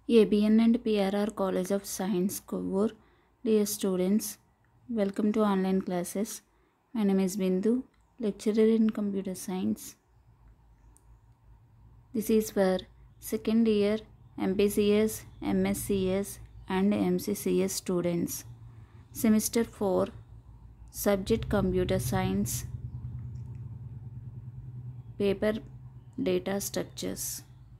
ABN and PRR College of Science, Kovur. Dear students, welcome to online classes. My name is Bindu, lecturer in computer science. This is for second year MPCS, MSCS, and MCCS students. Semester 4, subject computer science, paper data structures.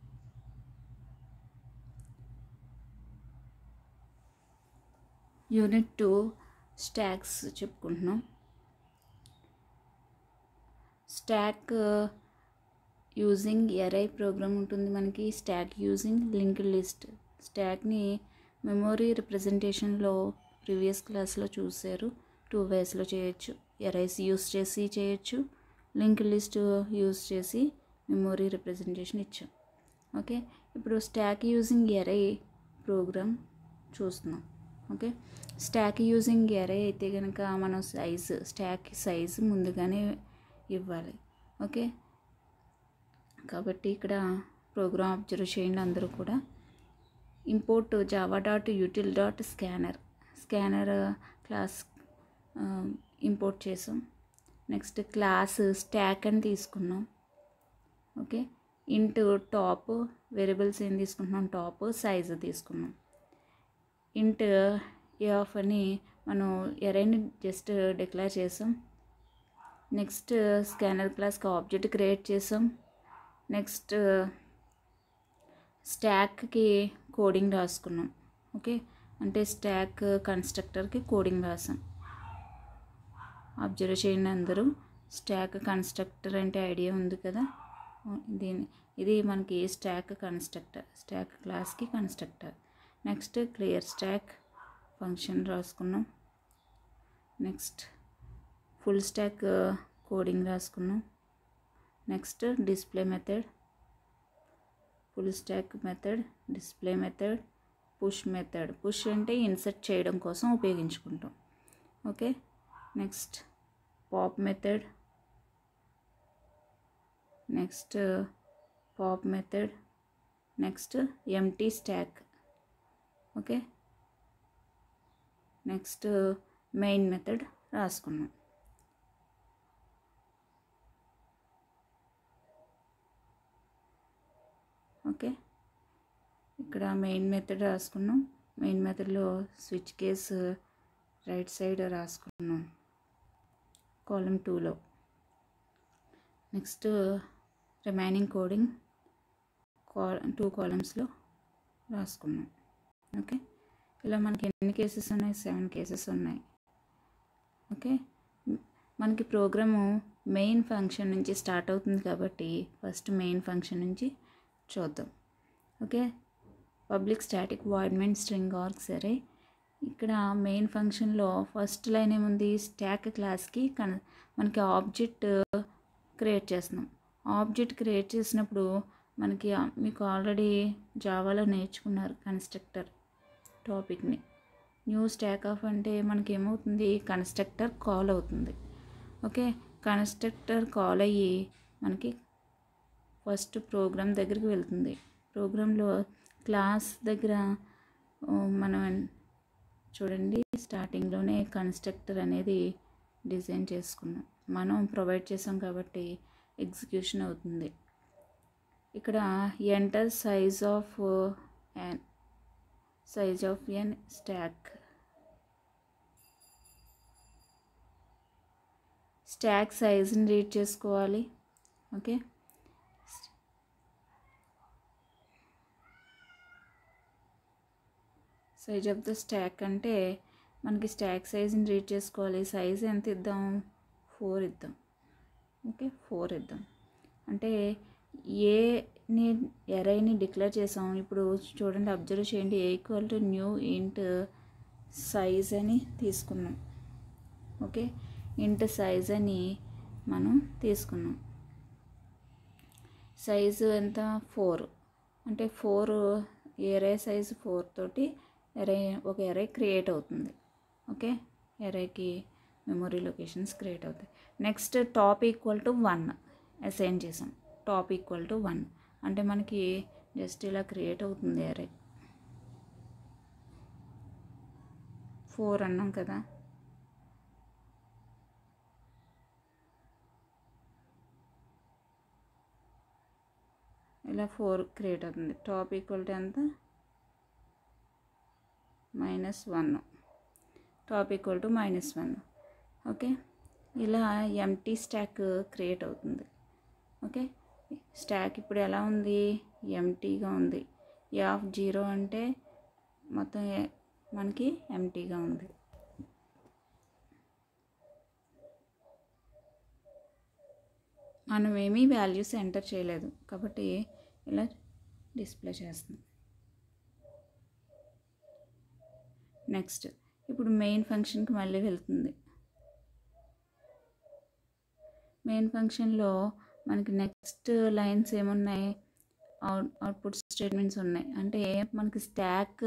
Unit two stacks చెప్పుకుంటున్నాం stack using array program ఉంటుంది మనకి stack using linked list స్టాక్ని memory రిప్రజెంటేషన్లో previous క్లాస్లో చూసారు two వేస్లో చేయొచ్చు arrays use చేసి చేయొచ్చు లింక్ లిస్ట్ యూస్ చేసి మెమొరీ రిప్రజెంటేషన్ ఇచ్చాం ఓకే ఇప్పుడు స్టాక్ యూజింగ్ ఎరై ప్రోగ్రామ్ చూస్తున్నాం ఓకే స్టాక్ యూజింగ్ ఎరే అయితే కనుక మనం సైజ్ స్టాక్ సైజ్ ముందుగానే ఇవ్వాలి ఓకే కాబట్టి ఇక్కడ ప్రోగ్రామ్ అబ్జర్వ్ చేయండి అందరూ కూడా import Java dot util dot scanner scanner class import చేసాం నెక్స్ట్ క్లాస్ స్టాక్ అని తీసుకున్నాం ఓకే ఇంట్ టాప్ వేరియబుల్స్ ఏం తీసుకుంటున్నాం టాప్ సైజ్ తీసుకున్నాం ఇంట్ ఏ ఆఫ్ అని మనం ఎరైని జస్ట్ డిక్లేర్ చేసాం నెక్స్ట్ స్కానర్ క్లాస్కి ఆబ్జెక్ట్ క్రియేట్ చేసాం నెక్స్ట్ స్టాక్కి కోడింగ్ రాసుకున్నాం ఓకే అంటే స్టాక్ కన్స్ట్రక్టర్కి కోడింగ్ రాసాం అబ్జర్వ్ చేయండి అందరూ స్టాక్ కన్స్ట్రక్టర్ అంటే ఐడియా ఉంది కదా దీని ఇది మనకి స్టాక్ కన్స్ట్రక్టర్ స్టాక్ క్లాస్కి constructor next clear stack function రాసుకున్నాం నెక్స్ట్ ఫుల్ స్టాక్ కోడింగ్ రాసుకున్నాం next display method full stack method display method push method push అంటే ఇన్సర్ట్ చేయడం కోసం ఉపయోగించుకుంటాం okay next pop method next pop method next empty stack okay next main method రాసుకున్నాం ఓకే ఇక్కడ main method రాసుకున్నాం main మెథడ్లో స్విచ్ కేస్ రైట్ సైడ్ రాసుకున్నాం కాలం టూలో నెక్స్ట్ రిమైనింగ్ కోడింగ్ కా టూ కాలమ్స్లో రాసుకున్నాం ఓకే ఇలా మనకి ఎన్ని కేసెస్ ఉన్నాయి సెవెన్ కేసెస్ ఉన్నాయి ఓకే మనకి ప్రోగ్రాము మెయిన్ ఫంక్షన్ నుంచి స్టార్ట్ అవుతుంది కాబట్టి ఫస్ట్ మెయిన్ ఫంక్షన్ నుంచి చూద్దాం okay public static void main string arg సరే ఇక్కడ మెయిన్ ఫంక్షన్లో ఫస్ట్ లైన్ ఏముంది స్టాక్ క్లాస్కి కన మనకి ఆబ్జెక్ట్ క్రియేట్ చేస్తున్నాం ఆబ్జెక్ట్ క్రియేట్ చేసినప్పుడు మనకి మీకు ఆల్రెడీ జావాలో నేర్చుకున్నారు కన్స్ట్రక్టర్ టాపిక్ని న్యూ స్టాక్ ఆఫ్ అంటే మనకి ఏమవుతుంది కన్స్ట్రక్టర్ కాల్ అవుతుంది ఓకే కన్స్ట్రక్టర్ కాల్ అయ్యి మనకి ఫస్ట్ ప్రోగ్రామ్ దగ్గరికి వెళ్తుంది ప్రోగ్రాంలో క్లాస్ దగ్గర మనం చూడండి స్టార్టింగ్లోనే కన్స్ట్రక్టర్ అనేది డిజైన్ చేసుకున్నాం మనం ప్రొవైడ్ చేసాం కాబట్టి ఎగ్జిక్యూషన్ అవుతుంది ఇక్కడ enter size of an size of N stack stack సైజ్ని రీడ్ చేసుకోవాలి okay size of the stack అంటే మనకి స్టాక్ సైజ్ని రీడ్ చేసుకోవాలి సైజ్ ఎంత ఇద్దాం ఫోర్ ఇద్దాం ఓకే ఫోర్ ఇద్దాం అంటే ఏని ఎరైని డిక్లేర్ చేసాం ఇప్పుడు చూడండి అబ్జర్వ్ చేయండి a equal to new int size అని తీసుకున్నాం ఓకే ఇంట్ సైజ్ అని మనం తీసుకున్నాం సైజు ఎంత ఫోర్ అంటే ఫోర్ ఎరే సైజు ఫోర్ తోటి ఎరే ఒక ఎరే క్రియేట్ అవుతుంది ఓకే ఎరేకి మెమొరీ లొకేషన్స్ క్రియేట్ అవుతాయి next top equal to one assign చేసాం టాప్ ఈక్వల్ టు వన్ అంటే మనకి జస్ట్ ఇలా క్రియేట్ అవుతుంది అరే ఫోర్ అన్నాం కదా ఇలా ఫోర్ క్రియేట్ అవుతుంది టాప్ ఈక్వల్ టు ఎంత minus one top equal to minus one okay ఇలా ఎంటీ స్టాక్ క్రియేట్ అవుతుంది ఓకే స్టాక్ ఇప్పుడు ఎలా ఉంది ఎంటీగా ఉంది ఏ ఆఫ్ జీరో అంటే మొత్తం ఏ- మనకి ఎంటీగా ఉంది మనం ఏమీ వాల్యూస్ ఎంటర్ చేయలేదు కాబట్టి ఇలా డిస్ప్లే చేస్తుంది నెక్స్ట్ ఇప్పుడు మెయిన్ ఫంక్షన్కి మళ్ళీ వెళ్తుంది మెయిన్ ఫంక్షన్లో మనకి నెక్స్ట్ లైన్స్ ఏమున్నాయి అవుట్ అవుట్పుట్ స్టేట్మెంట్స్ ఉన్నాయి అంటే మనకి స్టాక్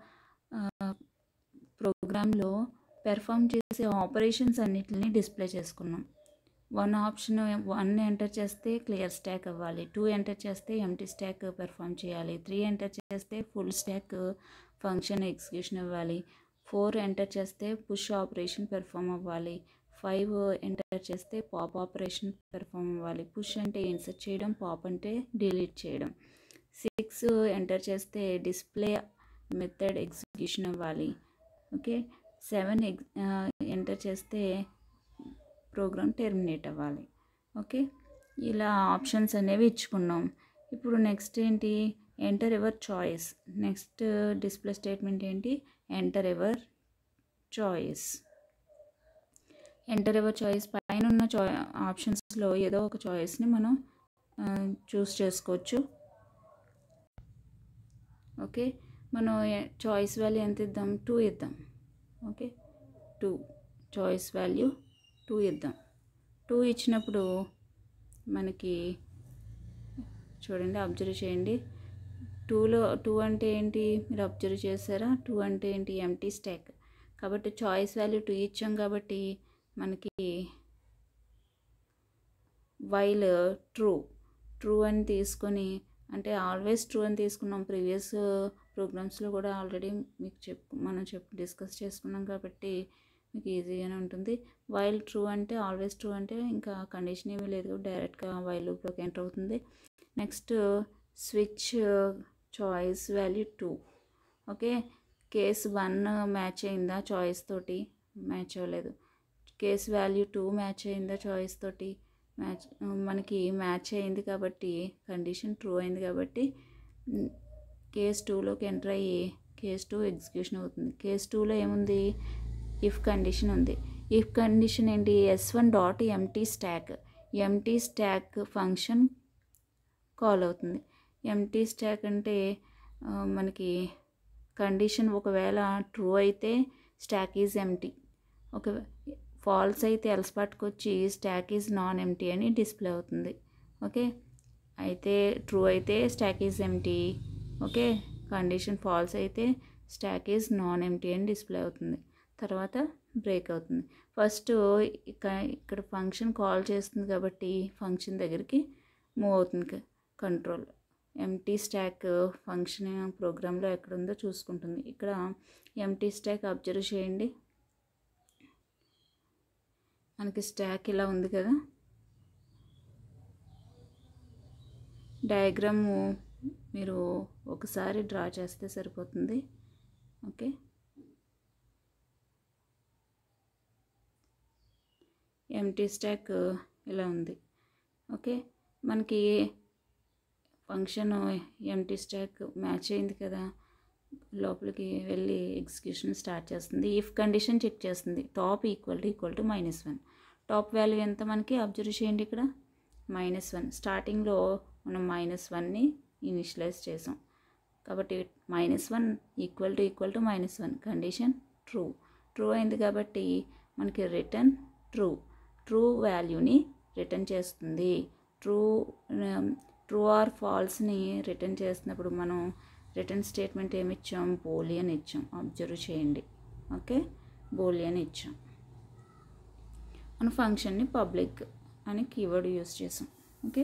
ప్రోగ్రాంలో పెర్ఫామ్ చేసే ఆపరేషన్స్ అన్నిటిని డిస్ప్లే చేసుకున్నాం వన్ ఆప్షన్ వన్ ఎంటర్ చేస్తే క్లియర్ స్టాక్ అవ్వాలి టూ ఎంటర్ చేస్తే ఎంటీ స్టాక్ పెర్ఫామ్ చేయాలి త్రీ ఎంటర్ చేస్తే ఫుల్ స్టాక్ ఫంక్షన్ ఎగ్జిక్యూషన్ అవ్వాలి ఫోర్ ఎంటర్ చేస్తే పుష్ ఆపరేషన్ పెర్ఫామ్ అవ్వాలి ఫైవ్ ఎంటర్ చేస్తే పాప్ ఆపరేషన్ పెర్ఫామ్ అవ్వాలి పుష్ అంటే ఇన్సర్ట్ చేయడం పాప్ అంటే డిలీట్ చేయడం సిక్స్ ఎంటర్ చేస్తే డిస్ప్లే మెథడ్ ఎగ్జిక్యూషన్ అవ్వాలి ఓకే సెవెన్ ఎగ్ ఎంటర్ చేస్తే ప్రోగ్రామ్ టెర్మినేట్ అవ్వాలి ఓకే ఇలా ఆప్షన్స్ అనేవి ఇచ్చుకున్నాం ఇప్పుడు నెక్స్ట్ ఏంటి enter your choice next display statement ఏంటి enter your choice enter your choice పైన ఉన్న చా ఆప్షన్స్లో ఏదో ఒక చాయిస్ని మనం చూస్ చేసుకోవచ్చు ఓకే మనం చాయిస్ వాల్యూ ఎంత ఇద్దాం టూ ఇద్దాం okay two choice value two ఇద్దాం టూ ఇచ్చినప్పుడు మనకి చూడండి అబ్జర్వ్ చేయండి టూలో టూ అంటే ఏంటి మీరు అబ్జర్వ్ చేశారా టూ అంటే ఏంటి ఎంటీ స్టాక్ కాబట్టి చాయిస్ వాల్యూ టూ ఇచ్చాం కాబట్టి మనకి వైల్ ట్రూ ట్రూ అని తీసుకొని అంటే ఆల్వేస్ ట్రూ అని తీసుకున్నాం ప్రీవియస్ ప్రోగ్రామ్స్లో కూడా ఆల్రెడీ మీకు చెప్ మనం చెప్ డిస్కస్ చేసుకున్నాం కాబట్టి మీకు ఈజీగానే ఉంటుంది వైల్ ట్రూ అంటే ఆల్వేస్ ట్రూ అంటే ఇంకా కండిషన్ ఏమీ లేదు డైరెక్ట్గా వైల్ లూప్లోకి ఎంటర్ అవుతుంది next switch choice value two okay case one match అయిందా చాయిస్ తోటి మ్యాచ్ అవ్వలేదు కేస్ వాల్యూ టూ మ్యాచ్ అయిందా చాయిస్ తోటి మ్యాచ్ మనకి మ్యాచ్ అయింది కాబట్టి కండిషన్ ట్రూ అయింది కాబట్టి కేస్ టూలోకి ఎంటర్ అయ్యి కేస్ టూ ఎగ్జిక్యూషన్ అవుతుంది కేస్ టూలో ఏముంది ఇఫ్ కండిషన్ ఉంది ఇఫ్ కండిషన్ ఏంటి S one dot empty stack empty stack function call అవుతుంది ఎంటీ స్టాక్ అంటే ఆ, మనకి కండిషన్ ఒకవేళ ట్రూ అయితే స్టాక్ ఈజ్ ఎంటీ ఒక ఫాల్స్ అయితే ఎల్స్ పట్టుకొచ్చి స్టాక్ ఈజ్ నాన్ ఎంటీ అని డిస్ప్లే అవుతుంది ఓకే అయితే ట్రూ అయితే stack is empty okay condition false అయితే స్టాక్ ఈజ్ నాన్ ఎంటీ అని డిస్ప్లే అవుతుంది తర్వాత బ్రేక్ అవుతుంది ఫస్ట్ ఇక ఇక్కడ ఫంక్షన్ కాల్ చేస్తుంది కాబట్టి ఫంక్షన్ దగ్గరికి మూవ్ అవుతుంది కంట్రోల్ ఎంటీ స్టాక్ ఫంక్షన్ ప్రోగ్రాంలో ఎక్కడ ఉందో చూసుకుంటుంది ఇక్కడ ఎంటీ స్టాక్ అబ్జర్వ్ చేయండి మనకి స్టాక్ ఇలా ఉంది కదా డయాగ్రాము మీరు ఒకసారి డ్రా చేస్తే సరిపోతుంది ఓకే ఎంటీ స్టాక్ ఇలా ఉంది ఓకే మనకి ఫంక్షన్ ఎంటీ స్టాక్ మ్యాచ్ అయింది కదా లోపలికి వెళ్ళి ఎగ్జిక్యూషన్ స్టార్ట్ చేస్తుంది ఇఫ్ కండిషన్ చెక్ చేస్తుంది top equal to equal to minus one top value ఎంత మనకి అబ్జర్వ్ చేయండి ఇక్కడ మైనస్ వన్ స్టార్టింగ్లో మనం మైనస్ వన్ని ఇనిషియలైజ్ చేసాం కాబట్టి minus one equal to equal to minus one condition true true అయింది కాబట్టి మనకి రిటర్న్ ట్రూ ట్రూ వాల్యూని రిటర్న్ చేస్తుంది ట్రూ ట్రూ ఆర్ ఫాల్స్ని రిటర్న్ చేసినప్పుడు మనం రిటర్న్ స్టేట్మెంట్ ఏమి ఇచ్చాం బోలియన్ ఇచ్చాం అబ్జర్వ్ చేయండి ఓకే బోలియన్ ఇచ్చాం మన ఫంక్షన్ని పబ్లిక్ అని కీవర్డ్ యూస్ చేసాం ఓకే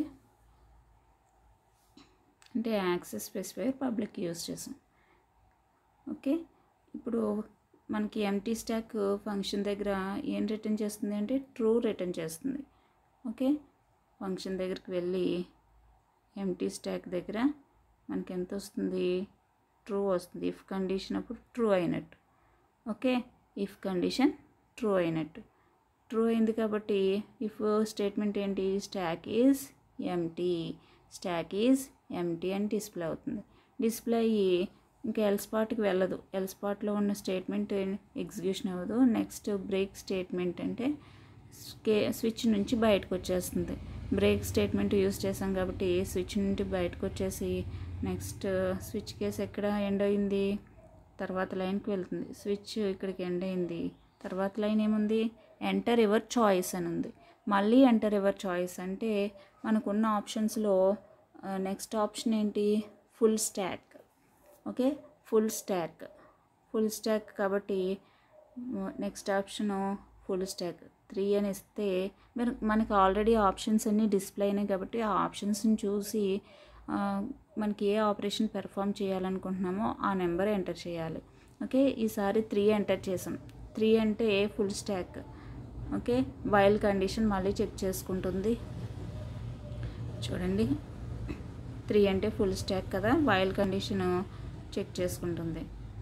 అంటే యాక్సెస్ స్పెసిఫైర్ పబ్లిక్ యూస్ చేసాం ఓకే ఇప్పుడు మనకి ఎంటీ స్టాక్ ఫంక్షన్ దగ్గర ఏం రిటర్న్ చేస్తుంది అంటే ట్రూ రిటర్న్ చేస్తుంది ఓకే ఫంక్షన్ దగ్గరికి వెళ్ళి ఎంటీ స్టాక్ దగ్గర మనకి ఎంత వస్తుంది ట్రూ వస్తుంది ఇఫ్ కండిషన్ అప్పుడు ట్రూ అయినట్టు ఓకే ఇఫ్ కండిషన్ ట్రూ అయినట్టు ట్రూ అయింది కాబట్టి ఇఫ్ స్టేట్మెంట్ ఏంటి stack is empty stack is empty అని డిస్ప్లే అవుతుంది డిస్ప్లే అయ్యి ఇంకా ఎల్ స్పాట్కి వెళ్ళదు ఎల్ స్పాట్లో ఉన్న స్టేట్మెంట్ ఎగ్జిక్యూషన్ అవ్వదు నెక్స్ట్ బ్రేక్ స్టేట్మెంట్ అంటే కే స్విచ్ నుంచి బయటకు వచ్చేస్తుంది బ్రేక్ స్టేట్మెంట్ యూస్ చేసాం కాబట్టి స్విచ్ నుండి బయటకు వచ్చేసి నెక్స్ట్ స్విచ్ కేసు ఎక్కడ ఎండ్ అయింది తర్వాత లైన్కి వెళ్తుంది స్విచ్ ఇక్కడికి ఎండ్ అయింది తర్వాత లైన్ ఏముంది ఎంటర్ ఎవర్ చాయిస్ అని ఉంది మళ్ళీ ఎంటర్ ఎవర్ చాయిస్ అంటే మనకున్న ఆప్షన్స్లో నెక్స్ట్ ఆప్షన్ ఏంటి full stack okay full stack full stack కాబట్టి next option full stack three అని ఇస్తే మీరు మనకి ఆల్రెడీ ఆప్షన్స్ అన్నీ డిస్ప్లే అయినాయి కాబట్టి ఆ ఆప్షన్స్ని చూసి ఆ, మనకి ఏ ఆపరేషన్ పెర్ఫామ్ చేయాలనుకుంటున్నామో ఆ నెంబర్ ఎంటర్ చేయాలి ఓకే ఈసారి త్రీ ఎంటర్ చేసాం త్రీ అంటే full stack okay while condition మళ్ళీ చెక్ చేసుకుంటుంది చూడండి త్రీ అంటే ఫుల్ స్టాక్ కదా వైల్ కండిషన్ చెక్ చేసుకుంటుంది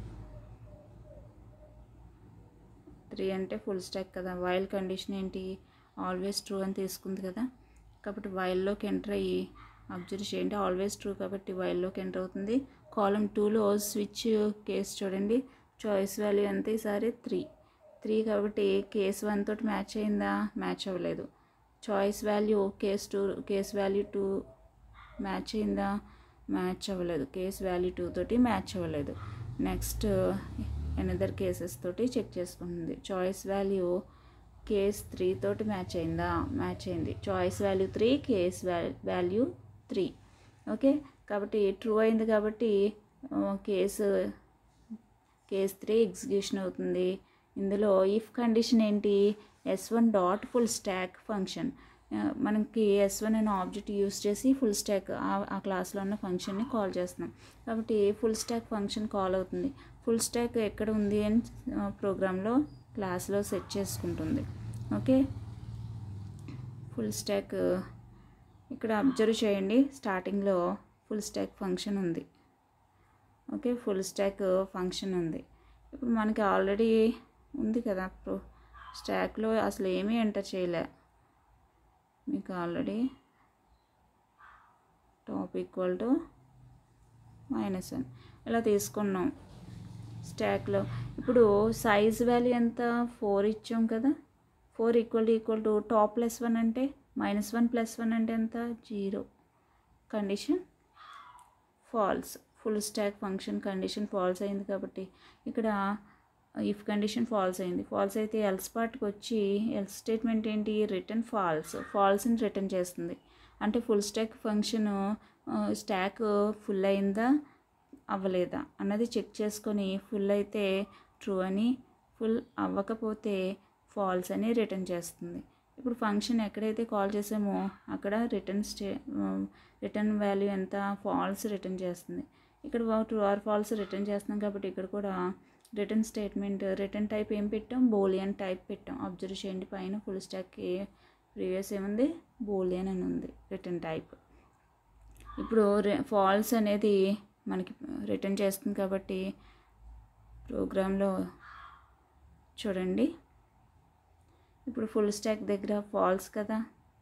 త్రీ అంటే ఫుల్ స్టాక్ కదా వైల్ కండిషన్ ఏంటి ఆల్వేస్ ట్రూ అని తీసుకుంది కదా కాబట్టి వైల్లోకి ఎంటర్ అయ్యి అబ్జర్వ్ చేయండి ఆల్వేస్ ట్రూ కాబట్టి వైల్లోకి ఎంటర్ అవుతుంది కాలం టూలో స్విచ్ కేస్ చూడండి చాయిస్ వాల్యూ ఎంత ఈసారి త్రీ త్రీ కాబట్టి కేస్ వన్ తోటి మ్యాచ్ అయిందా మ్యాచ్ అవ్వలేదు choice value case two case value two match అయిందా మ్యాచ్ అవ్వలేదు కేస్ వాల్యూ టూ తోటి మ్యాచ్ అవ్వలేదు నెక్స్ట్ ఎనదర్ కేసెస్ తోటి చెక్ చేసుకుంటుంది చాయిస్ వాల్యూ కేస్ త్రీ తోటి మ్యాచ్ అయిందా మ్యాచ్ అయింది choice value three case value three okay కాబట్టి ట్రూ అయింది కాబట్టి ఆ, కేసు కేస్ త్రీ ఎగ్జిక్యూషన్ అవుతుంది ఇందులో ఇఫ్ కండిషన్ ఏంటి S one dot full stack function మనకి ఎస్ వన్ అనే ఆబ్జెక్ట్ యూస్ చేసి ఫుల్ స్టాక్ ఆ క్లాస్లో ఉన్న ఫంక్షన్ని కాల్ చేస్తున్నాం కాబట్టి ఫుల్ స్టాక్ ఫంక్షన్ కాల్ అవుతుంది ఫుల్ స్టాక్ ఎక్కడ ఉంది అని ప్రోగ్రాంలో క్లాస్లో సెట్ చేసుకుంటుంది ఓకే ఫుల్ స్టాక్ ఇక్కడ అబ్జర్వ్ చేయండి స్టార్టింగ్లో ఫుల్ స్టాక్ ఫంక్షన్ ఉంది ఓకే ఫుల్ స్టాక్ ఫంక్షన్ ఉంది ఇప్పుడు మనకి ఆల్రెడీ ఉంది కదా ప్రో స్టాక్లో అసలు ఏమీ ఎంటర్ చేయలే మీకు already top equal to minus one ఇలా తీసుకున్నాం స్టాక్లో ఇప్పుడు సైజ్ వాల్యూ ఎంత ఫోర్ ఇచ్చాం కదా four equal equal to top plus one అంటే మైనస్ వన్ ప్లస్ వన్ అంటే ఎంత zero condition false full stack function condition false అయింది కాబట్టి ఇక్కడ ఇఫ్ కండిషన్ ఫాల్స్ అయింది ఫాల్స్ అయితే ఎల్స్ పార్ట్కి వచ్చి ఎల్స్ స్టేట్మెంట్ ఏంటి రిటర్న్ ఫాల్స్ ఫాల్స్ని రిటర్న్ చేస్తుంది అంటే full stack function stack full అయిందా అవ్వలేదా అన్నది చెక్ చేసుకొని ఫుల్ అయితే ట్రూ అని ఫుల్ అవ్వకపోతే ఫాల్స్ అని రిటర్న్ చేస్తుంది ఇప్పుడు ఫంక్షన్ ఎక్కడైతే కాల్ చేసామో అక్కడ రిటర్న్ స్టే రిటర్న్ వాల్యూ ఎంత ఫాల్స్ రిటర్న్ చేస్తుంది ఇక్కడ ట్రూ ఆర్ ఫాల్స్ రిటర్న్ చేస్తున్నాం కాబట్టి ఇక్కడ కూడా రిటర్న్ స్టేట్మెంట్ రిటర్న్ టైప్ ఏం పెట్టాం బోలియన్ టైప్ పెట్టాం అబ్జర్వ్ చేయండి పైన ఫుల్ స్టాక్కి ప్రీవియస్ ఏముంది బోలియన్ అని ఉంది రిటర్న్ టైప్ ఇప్పుడు ఫాల్స్ అనేది మనకి రిటర్న్ చేస్తుంది కాబట్టి ప్రోగ్రాంలో చూడండి ఇప్పుడు ఫుల్ స్టాక్ దగ్గర ఫాల్స్ కదా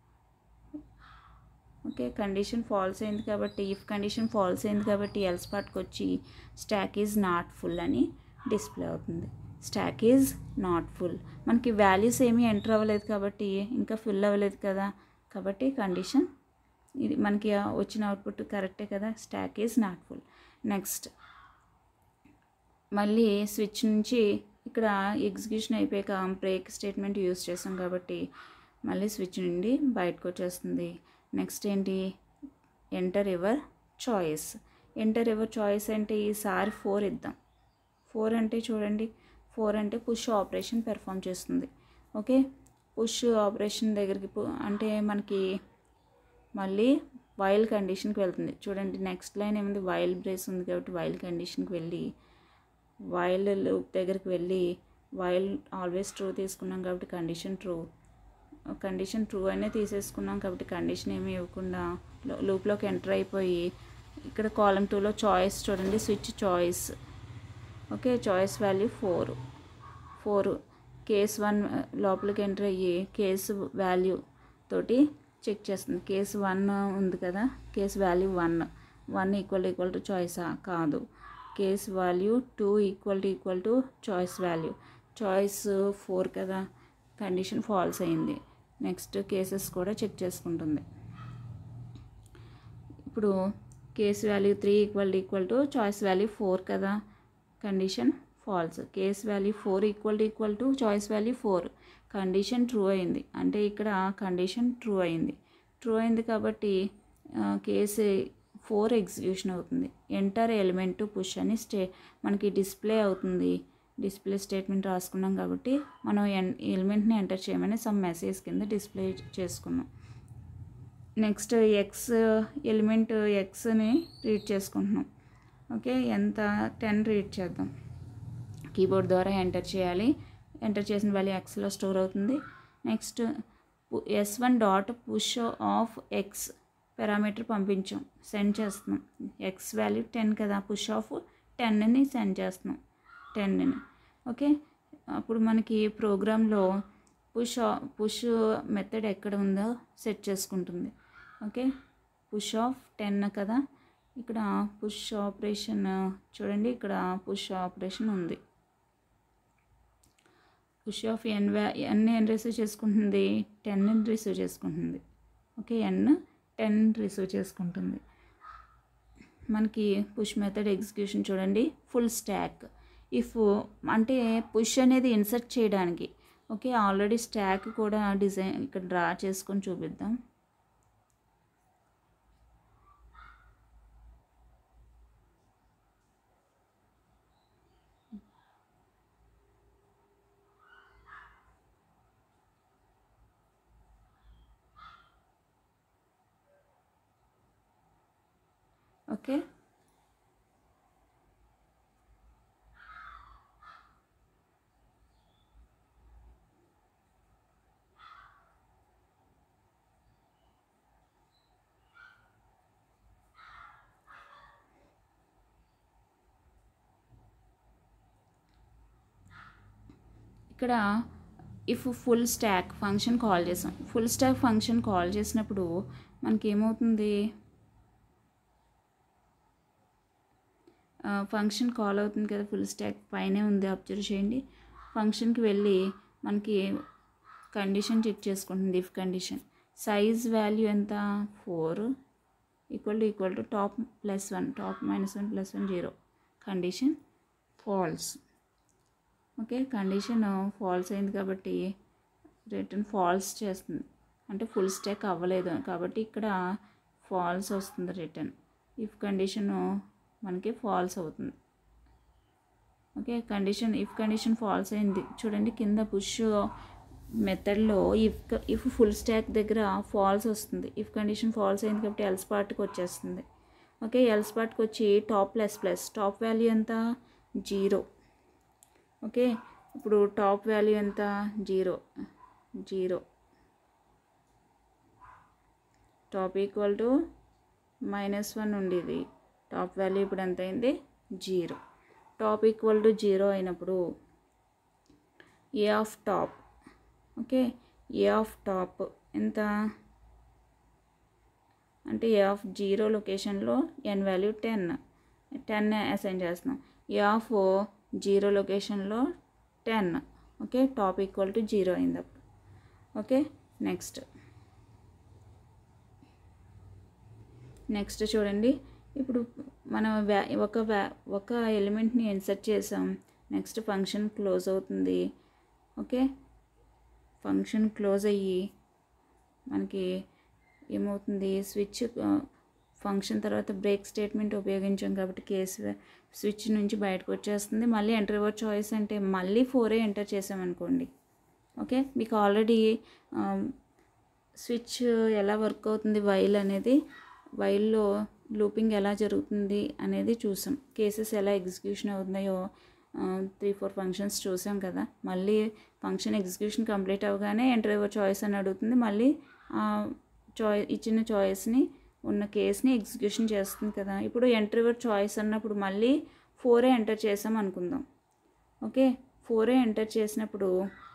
ఓకే కండిషన్ ఫాల్స్ అయింది కాబట్టి ఇఫ్ కండిషన్ ఫాల్స్ అయింది కాబట్టి ఎల్స్ పార్ట్కి వచ్చి స్టాక్ ఈజ్ నాట్ ఫుల్ అని డిస్ప్లే అవుతుంది స్టాక్ ఈజ్ నాట్ ఫుల్ మనకి వాల్యూస్ ఏమీ ఎంటర్ అవ్వలేదు కాబట్టి ఇంకా ఫుల్ అవ్వలేదు కదా కాబట్టి కండిషన్ ఇది మనకి వచ్చిన అవుట్పుట్ కరెక్టే కదా stack is not full next మళ్ళీ స్విచ్ నుంచి ఇక్కడ ఎగ్జిక్యూషన్ అయిపోయాక బ్రేక్ స్టేట్మెంట్ యూస్ చేసాం కాబట్టి మళ్ళీ స్విచ్ నుండి బయటకు వచ్చేస్తుంది నెక్స్ట్ ఏంటి enter your choice enter your choice అంటే ఈసారి ఫోర్ ఇద్దాం ఫోర్ అంటే చూడండి ఫోర్ అంటే పుష్ ఆపరేషన్ పెర్ఫామ్ చేస్తుంది ఓకే పుష్ ఆపరేషన్ దగ్గరికి పు- అంటే మనకి మళ్ళీ వైల్ కండిషన్కి వెళ్తుంది చూడండి నెక్స్ట్ లైన్ ఏముంది వైల్ బ్రేస్ ఉంది కాబట్టి వైల్ కండిషన్కి వెళ్ళి వైల్ లూప్ దగ్గరికి వెళ్ళి వైల్ ఆల్వేస్ ట్రూ తీసుకున్నాం కాబట్టి కండిషన్ ట్రూ కండిషన్ ట్రూ అనే తీసేసుకున్నాం కాబట్టి కండిషన్ ఏమీ ఇవ్వకుండా లూప్లోకి ఎంటర్ అయిపోయి ఇక్కడ కాలం టూలో చాయిస్ చూడండి switch choice okay choice value four four case one లోపలికి ఎంటర్ అయ్యి కేసు వాల్యూ తోటి చెక్ చేస్తుంది కేసు వన్ ఉంది కదా case value one one equal equal to చాయిసా కాదు case value two equal to equal to choice value choice four కదా condition false అయింది నెక్స్ట్ కేసెస్ కూడా చెక్ చేసుకుంటుంది ఇప్పుడు case value three equal equal to choice value four కదా condition false case value four equal to equal to choice value four condition true అయింది అంటే ఇక్కడ condition true అయింది ట్రూ అయింది కాబట్టి కేసు ఫోర్ ఎగ్జిక్యూషన్ అవుతుంది ఎంటర్ ఎలిమెంట్ పుష్ అని స్టే మనకి డిస్ప్లే అవుతుంది డిస్ప్లే స్టేట్మెంట్ రాసుకున్నాం కాబట్టి మనం ఎన్ ఎలిమెంట్ని ఎంటర్ చేయమని సమ్ మెసేజ్ కింద డిస్ప్లే చేసుకున్నాం నెక్స్ట్ ఎక్స్ ఎలిమెంట్ ఎక్స్ని రీడ్ చేసుకుంటున్నాం ఓకే ఎంత టెన్ రీడ్ చేద్దాం కీబోర్డ్ ద్వారా ఎంటర్ చేయాలి ఎంటర్ చేసిన వాల్యూ ఎక్స్లో స్టోర్ అవుతుంది next S one dot push of X parameter పంపించాం సెండ్ చేస్తున్నాం ఎక్స్ వాల్యూ టెన్ కదా పుష్ ఆఫ్ టెన్ని సెండ్ చేస్తున్నాం టెన్ని ఓకే అప్పుడు మనకి ప్రోగ్రాంలో పుష్ పుష్ మెథడ్ ఎక్కడ ఉందో సెట్ చేసుకుంటుంది ఓకే పుష్ ఆఫ్ టెన్ కదా ఇక్కడ పుష్ ఆపరేషన్ చూడండి ఇక్కడ పుష్ ఆపరేషన్ ఉంది పుష్ ఆఫ్ ఎన్ వ్యా ఎన్ ఎన్ రిసీవ్ చేసుకుంటుంది టెన్ రిసీవ్ చేసుకుంటుంది ఓకే ఎన్ టెన్ రిసీవ్ చేసుకుంటుంది మనకి పుష్ మెథడ్ ఎగ్జిక్యూషన్ చూడండి ఫుల్ స్టాక్ ఇఫ్ అంటే పుష్ అనేది ఇన్సర్ట్ చేయడానికి ఓకే ఆల్రెడీ స్టాక్ కూడా డిజైన్ ఇక్కడ డ్రా చేసుకొని చూపిద్దాం ఓకే ఇక్కడ if full stack function call చేసాం ఫుల్ స్టాక్ ఫంక్షన్ కాల్ చేసినప్పుడు మనకి ఏమవుతుంది ఫంక్షన్ కాల్ అవుతుంది కదా ఫుల్ స్టాక్ పైనే ఉంది అబ్జర్వ్ చేయండి ఫంక్షన్కి వెళ్ళి మనకి కండిషన్ చెక్ చేసుకుంటుంది ఇఫ్ కండిషన్ సైజ్ వాల్యూ ఎంత four equal to equal to top plus one top minus one plus one zero condition false okay condition false అయింది కాబట్టి రిటర్న్ ఫాల్స్ చేస్తుంది అంటే ఫుల్ స్టాక్ అవ్వలేదు కాబట్టి ఇక్కడ ఫాల్స్ వస్తుంది రిటర్న్ ఇఫ్ కండిషన్ మనకి ఫాల్స్ అవుతుంది okay condition if condition false అయింది చూడండి కింద పుష్ మెథడ్లో ఇఫ్ ఇఫ్ ఫుల్ స్టాక్ దగ్గర ఫాల్స్ వస్తుంది ఇఫ్ కండిషన్ ఫాల్స్ అయింది కాబట్టి ఎల్స్ పార్ట్కి వచ్చేస్తుంది ఓకే ఎల్స్ పార్ట్కి వచ్చి top plus plus top value ఎంత జీరో ఓకే ఇప్పుడు టాప్ వాల్యూ ఎంత zero zero top equal to minus one ఉండేది టాప్ వాల్యూ ఇప్పుడు ఎంత అయింది zero top equal to zero అయినప్పుడు ఏ of top okay A of top ఎంత అంటే ఏ ఆఫ్ జీరో లొకేషన్లో N value ten ten assign చేస్తున్నాం ఏ ఆఫ్ జీరో లొకేషన్లో ten okay top equal to zero అయింది అప్పుడు ఓకే నెక్స్ట్ నెక్స్ట్ చూడండి ఇప్పుడు మనం వ్యా ఒక వ్యా ఒక ఎలిమెంట్ని ఇన్సర్ట్ చేసాం నెక్స్ట్ ఫంక్షన్ క్లోజ్ అవుతుంది ఓకే ఫంక్షన్ క్లోజ్ అయ్యి మనకి ఏమవుతుంది స్విచ్ ఫంక్షన్ తర్వాత బ్రేక్ స్టేట్మెంట్ ఉపయోగించాం కాబట్టి కేసు స్విచ్ నుంచి బయటకు వచ్చేస్తుంది మళ్ళీ ఎంటర్ యువర్ చాయిస్ అంటే మళ్ళీ ఫోరే ఎంటర్ చేసామనుకోండి ఓకే మీకు ఆల్రెడీ స్విచ్ ఎలా వర్క్ అవుతుంది వైల్ అనేది వైల్లో లూపింగ్ ఎలా జరుగుతుంది అనేది చూసాం కేసెస్ ఎలా ఎగ్జిక్యూషన్ అవుతున్నాయో త్రీ ఫోర్ ఫంక్షన్స్ చూసాం కదా మళ్ళీ ఫంక్షన్ ఎగ్జిక్యూషన్ కంప్లీట్ అవ్వగానే ఎంటర్ యువర్ చాయిస్ అని అడుగుతుంది మళ్ళీ చాయ్ ఇచ్చిన చాయిస్ని ఉన్న కేస్ని ఎగ్జిక్యూషన్ చేస్తుంది కదా ఇప్పుడు ఎంటర్ యువర్ చాయిస్ అన్నప్పుడు మళ్ళీ ఫోరే ఎంటర్ చేసాం అనుకుందాం ఓకే ఫోరే ఎంటర్ చేసినప్పుడు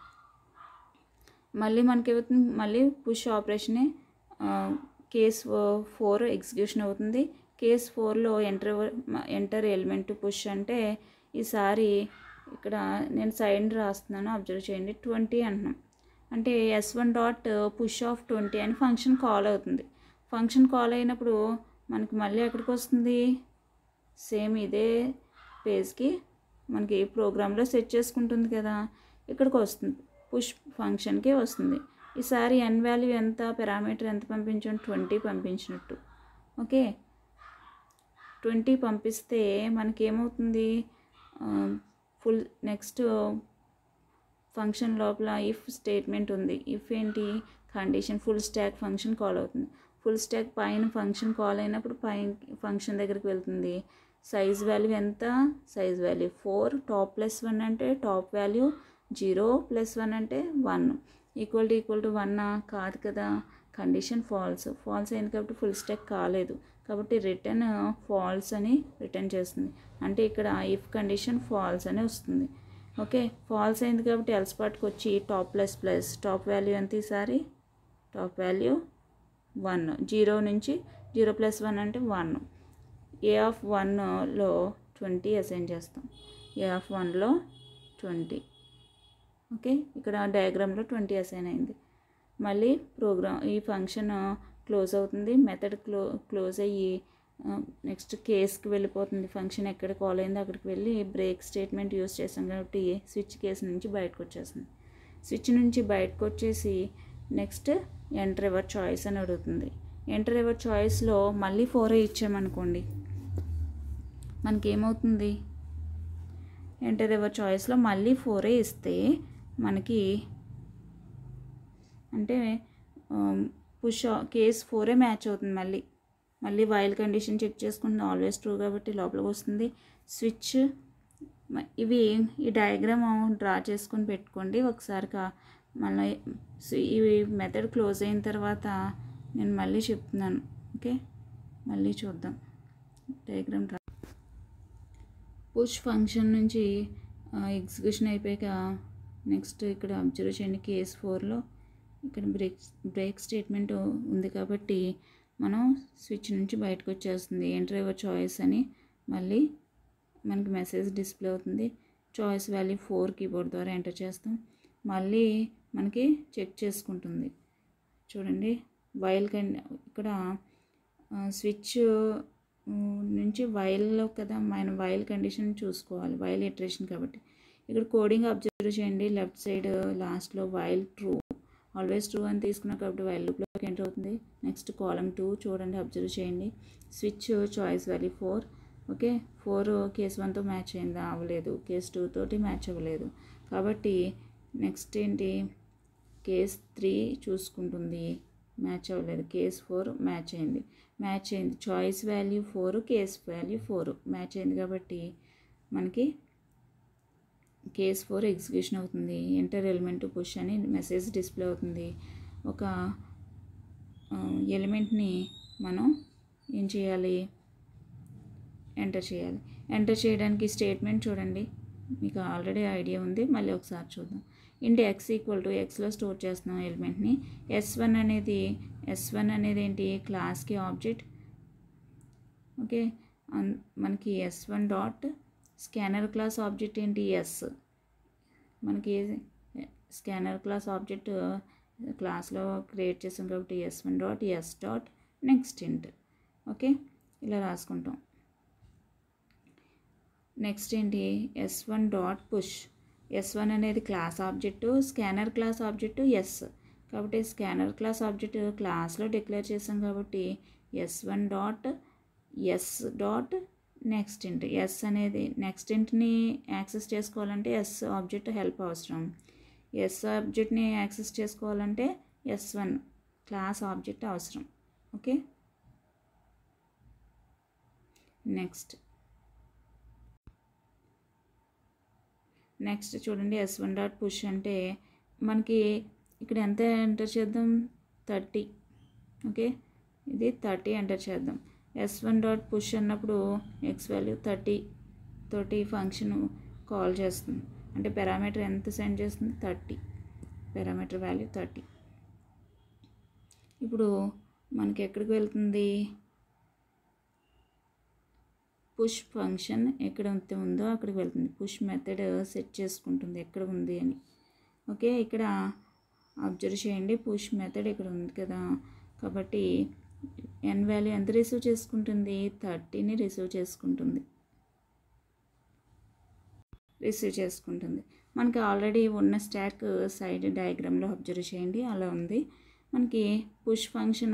మళ్ళీ మనకి ఏమవుతుంది మళ్ళీ పుష్ ఆపరేషనే కేస్ ఫోర్ ఎగ్జిక్యూషన్ అవుతుంది కేస్ ఫోర్లో ఎంటర్ ఎంటర్ ఎలిమెంట్ పుష్ అంటే ఈసారి ఇక్కడ నేను సైడ్ రాస్తున్నాను అబ్జర్వ్ చేయండి ట్వంటీ అంటున్నాం అంటే S one dot push of twenty అని ఫంక్షన్ కాల్ అవుతుంది ఫంక్షన్ కాల్ అయినప్పుడు మనకి మళ్ళీ ఎక్కడికి వస్తుంది సేమ్ ఇదే పేజ్కి మనకి ప్రోగ్రాంలో సెట్ చేసుకుంటుంది కదా ఇక్కడికి వస్తుంది పుష్ ఫంక్షన్కి వస్తుంది ఈసారి ఎన్ వాల్యూ ఎంత పారామీటర్ ఎంత పంపించాం ట్వంటీ పంపించినట్టు ఓకే ట్వంటీ పంపిస్తే మనకి ఏమవుతుంది ఫుల్ నెక్స్ట్ ఫంక్షన్ లోపల ఇఫ్ స్టేట్మెంట్ ఉంది ఇఫ్ ఏంటి condition full stack function call అవుతుంది ఫుల్ స్టాక్ పైన ఫంక్షన్ కాల్ అయినప్పుడు పైన ఫంక్షన్ దగ్గరికి వెళ్తుంది సైజ్ వాల్యూ ఎంత size value four top plus one అంటే top value zero plus one అంటే one equal to equal to one కాదు కదా కండిషన్ ఫాల్స్ ఫాల్స్ అయింది కాబట్టి ఫుల్ స్టాక్ కాలేదు కాబట్టి రిటర్న్ ఫాల్స్ అని రిటర్న్ చేస్తుంది అంటే ఇక్కడ ఇఫ్ కండిషన్ ఫాల్స్ అని వస్తుంది ఓకే ఫాల్స్ అయింది కాబట్టి ఎల్స్ పార్ట్కి వచ్చి top plus plus top value ఎంత ఈసారి టాప్ వాల్యూ వన్ జీరో నుంచి జీరో ప్లస్ వన్ అంటే వన్ ఏ ఆఫ్ వన్లో ట్వంటీ అసైన్ చేస్తాం ఏ ఆఫ్ వన్లో ట్వంటీ ఓకే ఇక్కడ డయాగ్రామ్లో ట్వంటీ అసైన్ అయింది మళ్ళీ ప్రోగ్రామ్ ఈ ఫంక్షన్ క్లోజ్ అవుతుంది మెథడ్ క్లో క్లోజ్ అయ్యి నెక్స్ట్ కేస్కి వెళ్ళిపోతుంది ఫంక్షన్ ఎక్కడ కాల్ అయిందో అక్కడికి వెళ్ళి బ్రేక్ స్టేట్మెంట్ యూస్ చేస్తాం కాబట్టి స్విచ్ కేసు నుంచి బయటకు వచ్చేస్తుంది స్విచ్ నుంచి బయటకు వచ్చేసి నెక్స్ట్ ఎంటర్ ఎవర్ చాయిస్ అని అడుగుతుంది ఎంటర్ ఎవర్ చాయిస్లో మళ్ళీ ఫోరే ఇచ్చామనుకోండి మనకేమవుతుంది ఎంటర్ ఎవర్ చాయిస్లో మళ్ళీ ఫోరే ఇస్తే మనకి అంటే పుష్ కేస్ ఫోరే మ్యాచ్ అవుతుంది మళ్ళీ మళ్ళీ వైల్ కండిషన్ చెక్ చేసుకుంటుంది ఆల్వేస్ ట్రూ కాబట్టి లోపలికి వస్తుంది స్విచ్ ఇవి ఈ డయాగ్రామ్ డ్రా చేసుకొని పెట్టుకోండి ఒకసారి కా మళ్ళీ ఇవి మెథడ్ క్లోజ్ అయిన తర్వాత నేను మళ్ళీ చెప్తున్నాను ఓకే మళ్ళీ చూద్దాం డయాగ్రామ్ డ్రా పుష్ ఫంక్షన్ నుంచి ఎగ్జిక్యూషన్ అయిపోయాక నెక్స్ట్ ఇక్కడ అబ్జర్వ్ చేయండి కేస్ ఫోర్లో ఇక్కడ బ్రేక్ బ్రేక్ స్టేట్మెంట్ ఉంది కాబట్టి మనం స్విచ్ నుంచి బయటకు వచ్చేస్తుంది ఎంటర్ యువర్ చాయిస్ అని మళ్ళీ మనకి మెసేజ్ డిస్ప్లే అవుతుంది చాయిస్ వాల్యూ ఫోర్ కీబోర్డ్ ద్వారా ఎంటర్ చేస్తాం మళ్ళీ మనకి చెక్ చేసుకుంటుంది చూడండి వైల్ కన్ ఇక్కడ స్విచ్ నుంచి వైల్లో కదా మన వైల్ కండిషన్ చూసుకోవాలి వైల్ ఇటరేషన్ కాబట్టి ఇక్కడ కోడింగ్ అబ్జర్వ్ చేయండి లెఫ్ట్ సైడ్ లాస్ట్లో వైల్ ట్రూ ఆల్వేస్ ట్రూ అని తీసుకున్నా కాబట్టి వైల్ లూప్లోకి ఎంటర్ అవుతుంది నెక్స్ట్ కాలం టూ చూడండి అబ్జర్వ్ చేయండి switch choice value four okay four case వన్తో మ్యాచ్ అయిందా అవ్వలేదు కేస్ టూ తోటి మ్యాచ్ అవ్వలేదు కాబట్టి నెక్స్ట్ ఏంటి కేస్ త్రీ చూసుకుంటుంది మ్యాచ్ అవ్వలేదు కేస్ ఫోర్ మ్యాచ్ అయింది మ్యాచ్ అయింది choice value four case value four match అయింది కాబట్టి మనకి కేస్ ఫోర్ ఎగ్జిక్యూషన్ అవుతుంది ఎంటర్ ఎలిమెంట్ పుష్ అని మెసేజ్ డిస్ప్లే అవుతుంది ఒక ఎలిమెంట్ని మనం ఏం చేయాలి ఎంటర్ చేయాలి ఎంటర్ చేయడానికి స్టేట్మెంట్ చూడండి మీకు ఆల్రెడీ ఐడియా ఉంది మళ్ళీ ఒకసారి చూద్దాం ఇంటి ఎక్స్ ఈక్వల్ టు ఎక్స్లో స్టోర్ చేస్తున్నాం ఎలిమెంట్ని ఎస్ వన్ అనేది ఎస్ వన్ అనేది ఏంటి క్లాస్కి ఆబ్జెక్ట్ ఓకే మనకి S one dot scanner class object ఏంటి ఎస్ మనకి స్కానర్ క్లాస్ ఆబ్జెక్ట్ క్లాస్లో క్రియేట్ చేసాం కాబట్టి S one dot S dot next int okay ఇలా రాసుకుంటాం నెక్స్ట్ ఏంటి S one dot push S one అనేది class object scanner class object S కాబట్టి స్కానర్ క్లాస్ ఆబ్జెక్ట్ క్లాస్లో డిక్లేర్ చేసాం కాబట్టి S one dot S dot next int S అనేది next ఇంట్ని యాక్సెస్ చేసుకోవాలంటే ఎస్ ఆబ్జెక్ట్ హెల్ప్ అవసరం ఎస్ ఆబ్జెక్ట్ని యాక్సెస్ చేసుకోవాలంటే ఎస్ వన్ క్లాస్ ఆబ్జెక్ట్ అవసరం ఓకే నెక్స్ట్ నెక్స్ట్ చూడండి ఎస్ వన్ డాట్ పుష్ అంటే మనకి ఇక్కడ ఎంత ఎంటర్ చేద్దాం థర్టీ ఓకే ఇది థర్టీ ఎంటర్ చేద్దాం ఎస్ వన్ డాట్ పుష్ అన్నప్పుడు ఎక్స్ వాల్యూ థర్టీ తోటి ఫంక్షన్ కాల్ చేస్తుంది అంటే పారామీటర్ ఎంత సెండ్ చేస్తుంది థర్టీ పారామీటర్ వాల్యూ థర్టీ ఇప్పుడు మనకి ఎక్కడికి వెళ్తుంది పుష్ ఫంక్షన్ ఎక్కడ అయితే ఉందో అక్కడికి వెళ్తుంది పుష్ మెథడ్ సెట్ చేసుకుంటుంది ఎక్కడ ఉంది అని ఓకే ఇక్కడ అబ్జర్వ్ చేయండి పుష్ మెథడ్ ఇక్కడ ఉంది కదా కాబట్టి ఎన్ వాల్యూ ఎంత రిసీవ్ చేసుకుంటుంది థర్టీని రిసీవ్ చేసుకుంటుంది రిసీవ్ చేసుకుంటుంది మనకి ఆల్రెడీ ఉన్న స్టాక్ సైడ్ డయాగ్రామ్లో అబ్జర్వ్ చేయండి అలా ఉంది మనకి పుష్ ఫంక్షన్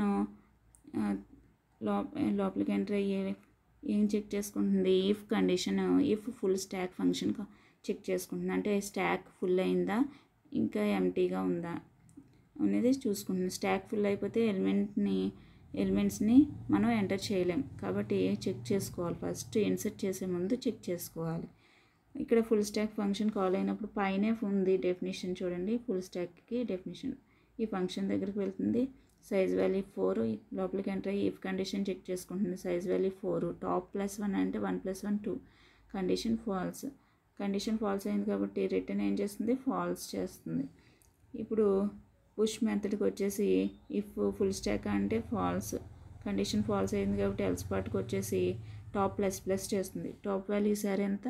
లోప లోపలికి ఎంటర్ అయ్యే ఏం చెక్ చేసుకుంటుంది if condition if full stack function check చేసుకుంటుంది అంటే స్టాక్ ఫుల్ అయిందా ఇంకా ఎంటీగా ఉందా అనేది చూసుకుంటుంది స్టాక్ ఫుల్ అయిపోతే ఎలిమెంట్ని ఎలిమెంట్స్ని మనం ఎంటర్ చేయలేం కాబట్టి చెక్ చేసుకోవాలి ఫస్ట్ ఇన్సర్ట్ చేసే ముందు చెక్ చేసుకోవాలి ఇక్కడ ఫుల్ స్టాక్ ఫంక్షన్ కాల్ అయినప్పుడు పైనే ఉంది డెఫినేషన్ చూడండి ఫుల్ స్టాక్కి డెఫినేషన్ ఈ ఫంక్షన్ దగ్గరికి వెళ్తుంది సైజ్ వాల్యూ ఫోర్ లోపలికి ఎంటర్ అయ్యి ఇఫ్ కండిషన్ చెక్ చేసుకుంటుంది size value four top plus one అంటే one plus one two condition false condition false అయింది కాబట్టి రిటర్న్ ఏం చేస్తుంది ఫాల్స్ చేస్తుంది ఇప్పుడు పుష్ మెథడ్కి వచ్చేసి ఇఫ్ ఫుల్ స్టాక్ అంటే ఫాల్స్ కండిషన్ ఫాల్స్ అయింది కాబట్టి ఎల్స్ పార్ట్కి వచ్చేసి టాప్ ప్లస్ ప్లస్ చేస్తుంది టాప్ వాల్యూ ఈసారి ఎంత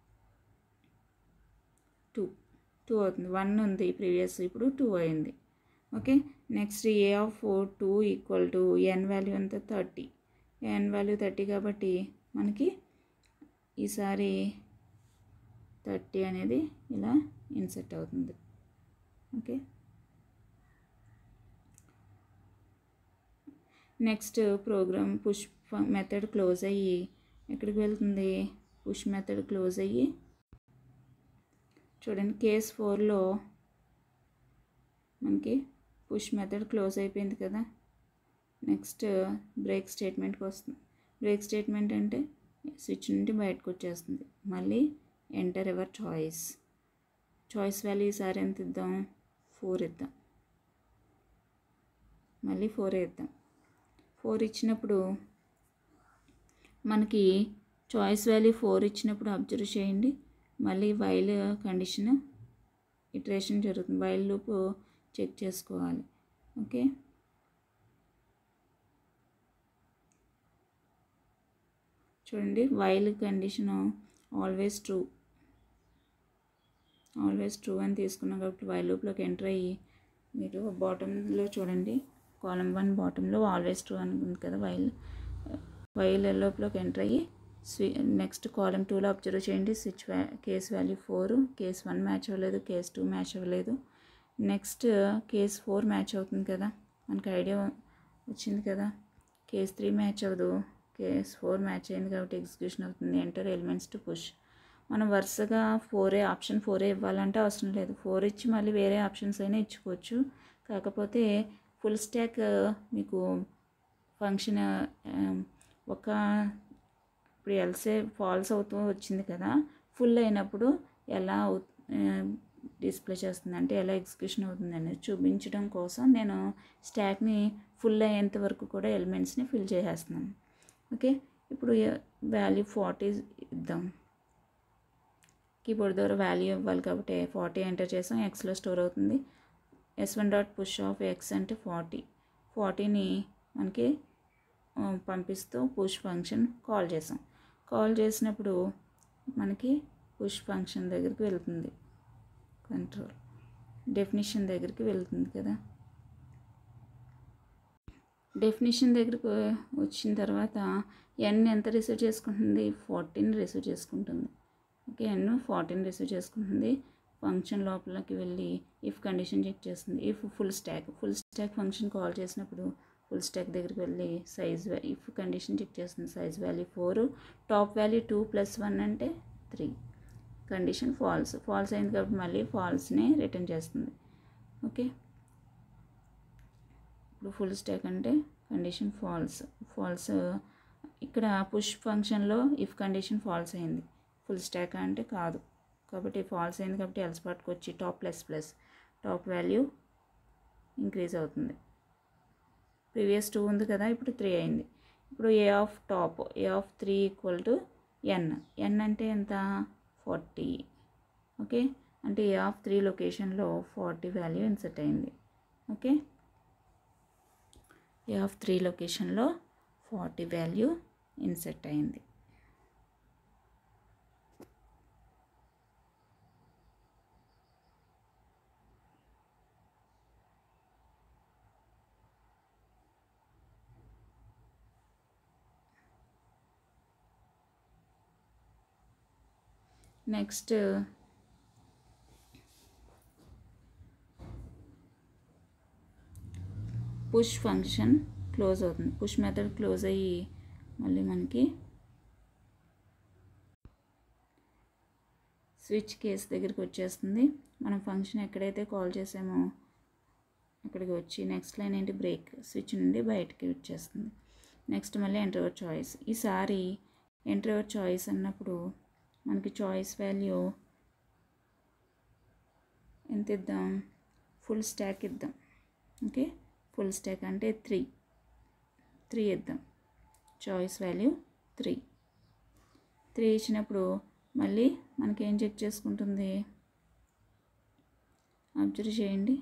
టూ టూ అవుతుంది వన్ ఉంది ప్రీవియస్ ఇప్పుడు టూ అయింది okay next A of two equal to N value ఎంత థర్టీ ఎన్ వాల్యూ థర్టీ కాబట్టి మనకి ఈసారి థర్టీ అనేది ఇలా ఇన్సెట్ అవుతుంది okay next program push method close అయ్యి ఎక్కడికి వెళ్తుంది పుష్ మెథడ్ క్లోజ్ అయ్యి చూడండి కేస్ ఫోర్లో మనకి పుష్ మెథడ్ క్లోజ్ అయిపోయింది కదా నెక్స్ట్ బ్రేక్ స్టేట్మెంట్కి వస్తుంది బ్రేక్ స్టేట్మెంట్ అంటే స్విచ్ నుండి బయటకు వచ్చేస్తుంది మళ్ళీ enter your choice choice value ఈసారి ఎంత ఇద్దాం ఫోర్ ఇద్దాం మళ్ళీ ఫోర్ ఇద్దాం ఫోర్ ఇచ్చినప్పుడు మనకి చాయిస్ వాల్యూ ఫోర్ ఇచ్చినప్పుడు అబ్జర్వ్ చేయండి మళ్ళీ వైల్ కండిషన్ ఇటరేషన్ జరుగుతుంది వైల్ లూప్ చెక్ చేసుకోవాలి ఓకే చూడండి while condition always true always true అని తీసుకున్నాం కాబట్టి వైల్ లూప్లోకి ఎంటర్ అయ్యి మీరు బాటంలో చూడండి కాలం వన్ బాటంలో ఆల్వేస్ ట్రూ అని ఉంది కదా వైల్ వైల్ లోపలికి ఎంటర్ అయ్యి స్వి నెక్స్ట్ కాలం టూలో అబ్జర్వ్ చేయండి స్విచ్ వ్యా case value four case one match అవ్వలేదు కేస్ టూ మ్యాచ్ అవ్వలేదు నెక్స్ట్ కేస్ ఫోర్ మ్యాచ్ అవుతుంది కదా మనకి ఐడియా వచ్చింది కదా కేస్ త్రీ మ్యాచ్ అవ్వదు కేస్ ఫోర్ మ్యాచ్ అయింది కాబట్టి ఎగ్జిక్యూషన్ అవుతుంది ఎంటర్ ఎలిమెంట్స్ టు పుష్ మనం వరుసగా ఫోరే ఆప్షన్ ఫోరే ఇవ్వాలంటే అవసరం లేదు ఫోర్ ఇచ్చి మళ్ళీ వేరే ఆప్షన్స్ అయినా ఇచ్చుకోవచ్చు కాకపోతే ఫుల్ స్టాక్ మీకు ఫంక్షన్ ఒక ఇప్పుడు ఎల్సే ఫాల్స్ అవుతూ వచ్చింది కదా ఫుల్ అయినప్పుడు ఎలా డిస్ప్లే చేస్తుంది అంటే ఎలా ఎగ్జిక్యూషన్ అవుతుంది అనేది చూపించడం కోసం నేను స్టాక్ని ఫుల్ అయ్యేంత వరకు కూడా ఎలిమెంట్స్ని ఫిల్ చేసేస్తున్నాను ఓకే ఇప్పుడు వాల్యూ ఫార్టీ ఇద్దాం కీబోర్డ్ ద్వారా వాల్యూ ఇవ్వాలి కాబట్టి ఫార్టీ ఎంటర్ చేసాం ఎక్స్లో స్టోర్ అవుతుంది S one dot push of X అంటే ఫార్టీ ఫార్టీని మనకి పంపిస్తూ పుష్ ఫంక్షన్ కాల్ చేసాం కాల్ చేసినప్పుడు మనకి పుష్ ఫంక్షన్ దగ్గరికి వెళ్తుంది కంట్రోల్ డెఫినిషన్ దగ్గరికి వెళ్తుంది కదా డెఫినిషన్ దగ్గరికి వచ్చిన తర్వాత ఎన్ ఎంత రిసీవ్ చేసుకుంటుంది ఫార్టీన్ రిసీవ్ చేసుకుంటుంది ఓకే ఎన్ ఫార్టీన్ రిసీవ్ చేసుకుంటుంది ఫంక్షన్ లోపలికి వెళ్ళి ఇఫ్ కండిషన్ చెక్ చేస్తుంది if full stack full stack function call చేసినప్పుడు ఫుల్ స్టాక్ దగ్గరికి వెళ్ళి సైజ్ ఇఫ్ కండిషన్ చెక్ చేస్తుంది size value four top value two plus one అంటే త్రీ కండిషన్ ఫాల్స్ ఫాల్స్ అయింది కాబట్టి మళ్ళీ ఫాల్స్ని రిటర్న్ చేస్తుంది ఓకే ఇప్పుడు ఫుల్ స్టాక్ అంటే కండిషన్ ఫాల్స్ ఫాల్స్ ఇక్కడ పుష్ ఫంక్షన్లో ఇఫ్ కండిషన్ ఫాల్స్ అయింది ఫుల్ స్టాక్ అంటే కాదు కాబట్టి ఫాల్స్ అయింది కాబట్టి ఎల్స్ పార్ట్కి వచ్చి top plus plus top value increase అవుతుంది ప్రీవియస్ టూ ఉంది కదా ఇప్పుడు త్రీ అయింది ఇప్పుడు A of top A of three equal to N N అంటే ఎంత ఫార్టీ ఓకే అంటే ఏ ఆఫ్ త్రీ లొకేషన్లో ఫార్టీ వాల్యూ ఇన్సెట్ అయింది ఓకే ఏ ఆఫ్ త్రీ లొకేషన్లో ఫార్టీ వాల్యూ ఇన్సెట్ అయింది నెక్స్ట్ పుష్ ఫంక్షన్ క్లోజ్ అవుతుంది పుష్ మెథడ్ క్లోజ్ అయ్యి మళ్ళీ మనకి స్విచ్ కేస్ దగ్గరికి వచ్చేస్తుంది మనం ఫంక్షన్ ఎక్కడైతే కాల్ చేసామో అక్కడికి వచ్చి నెక్స్ట్ లైన్ ఏంటి బ్రేక్ స్విచ్ నుండి బయటికి వచ్చేస్తుంది నెక్స్ట్ మళ్ళీ ఎంటర్ చాయిస్ ఈసారి ఎంటర్ చాయిస్ అన్నప్పుడు మనకి చాయిస్ వాల్యూ ఎంత ఇద్దాం ఫుల్ స్టాక్ ఇద్దాం ఓకే ఫుల్ స్టాక్ అంటే త్రీ త్రీ ఇద్దాం చాయిస్ వాల్యూ త్రీ త్రీ ఇచ్చినప్పుడు మళ్ళీ మనకి ఏం చెక్ చేసుకుంటుంది అబ్జర్వ్ చేయండి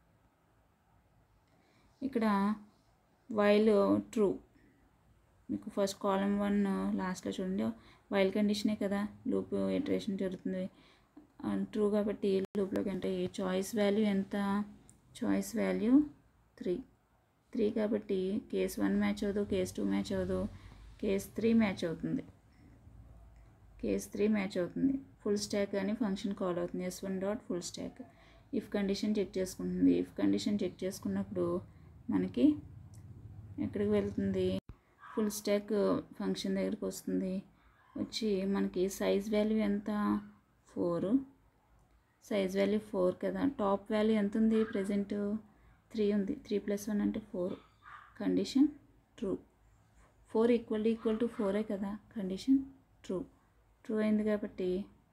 ఇక్కడ వైల్ ట్రూ మీకు ఫస్ట్ కాలం వన్ లాస్ట్లో చూడండి వైల్ కండిషనే కదా లూప్ ఇటరేషన్ జరుగుతుంది ట్రూ కాబట్టి లూప్లోకి అంటే చాయిస్ వాల్యూ ఎంత చాయిస్ వాల్యూ త్రీ త్రీ కాబట్టి కేస్ వన్ మ్యాచ్ అవ్వదు కేస్ టూ మ్యాచ్ అవ్వదు కేస్ త్రీ మ్యాచ్ అవుతుంది కేస్ త్రీ మ్యాచ్ అవుతుంది ఫుల్ స్టాక్ అని ఫంక్షన్ కాల్ అవుతుంది S one dot full stack if condition check చేసుకుంటుంది ఇఫ్ కండిషన్ చెక్ చేసుకున్నప్పుడు మనకి ఎక్కడికి వెళ్తుంది ఫుల్ స్టాక్ ఫంక్షన్ దగ్గరికి వస్తుంది వచ్చి మనకి సైజ్ వాల్యూ ఎంత ఫోర్ సైజ్ వాల్యూ ఫోర్ కదా టాప్ వాల్యూ ఎంత ఉంది ప్రజెంట్ త్రీ ఉంది త్రీ ప్లస్ వన్ అంటే four condition true four equal equal to ఫోరే కదా కండిషన్ ట్రూ ట్రూ అయింది కాబట్టి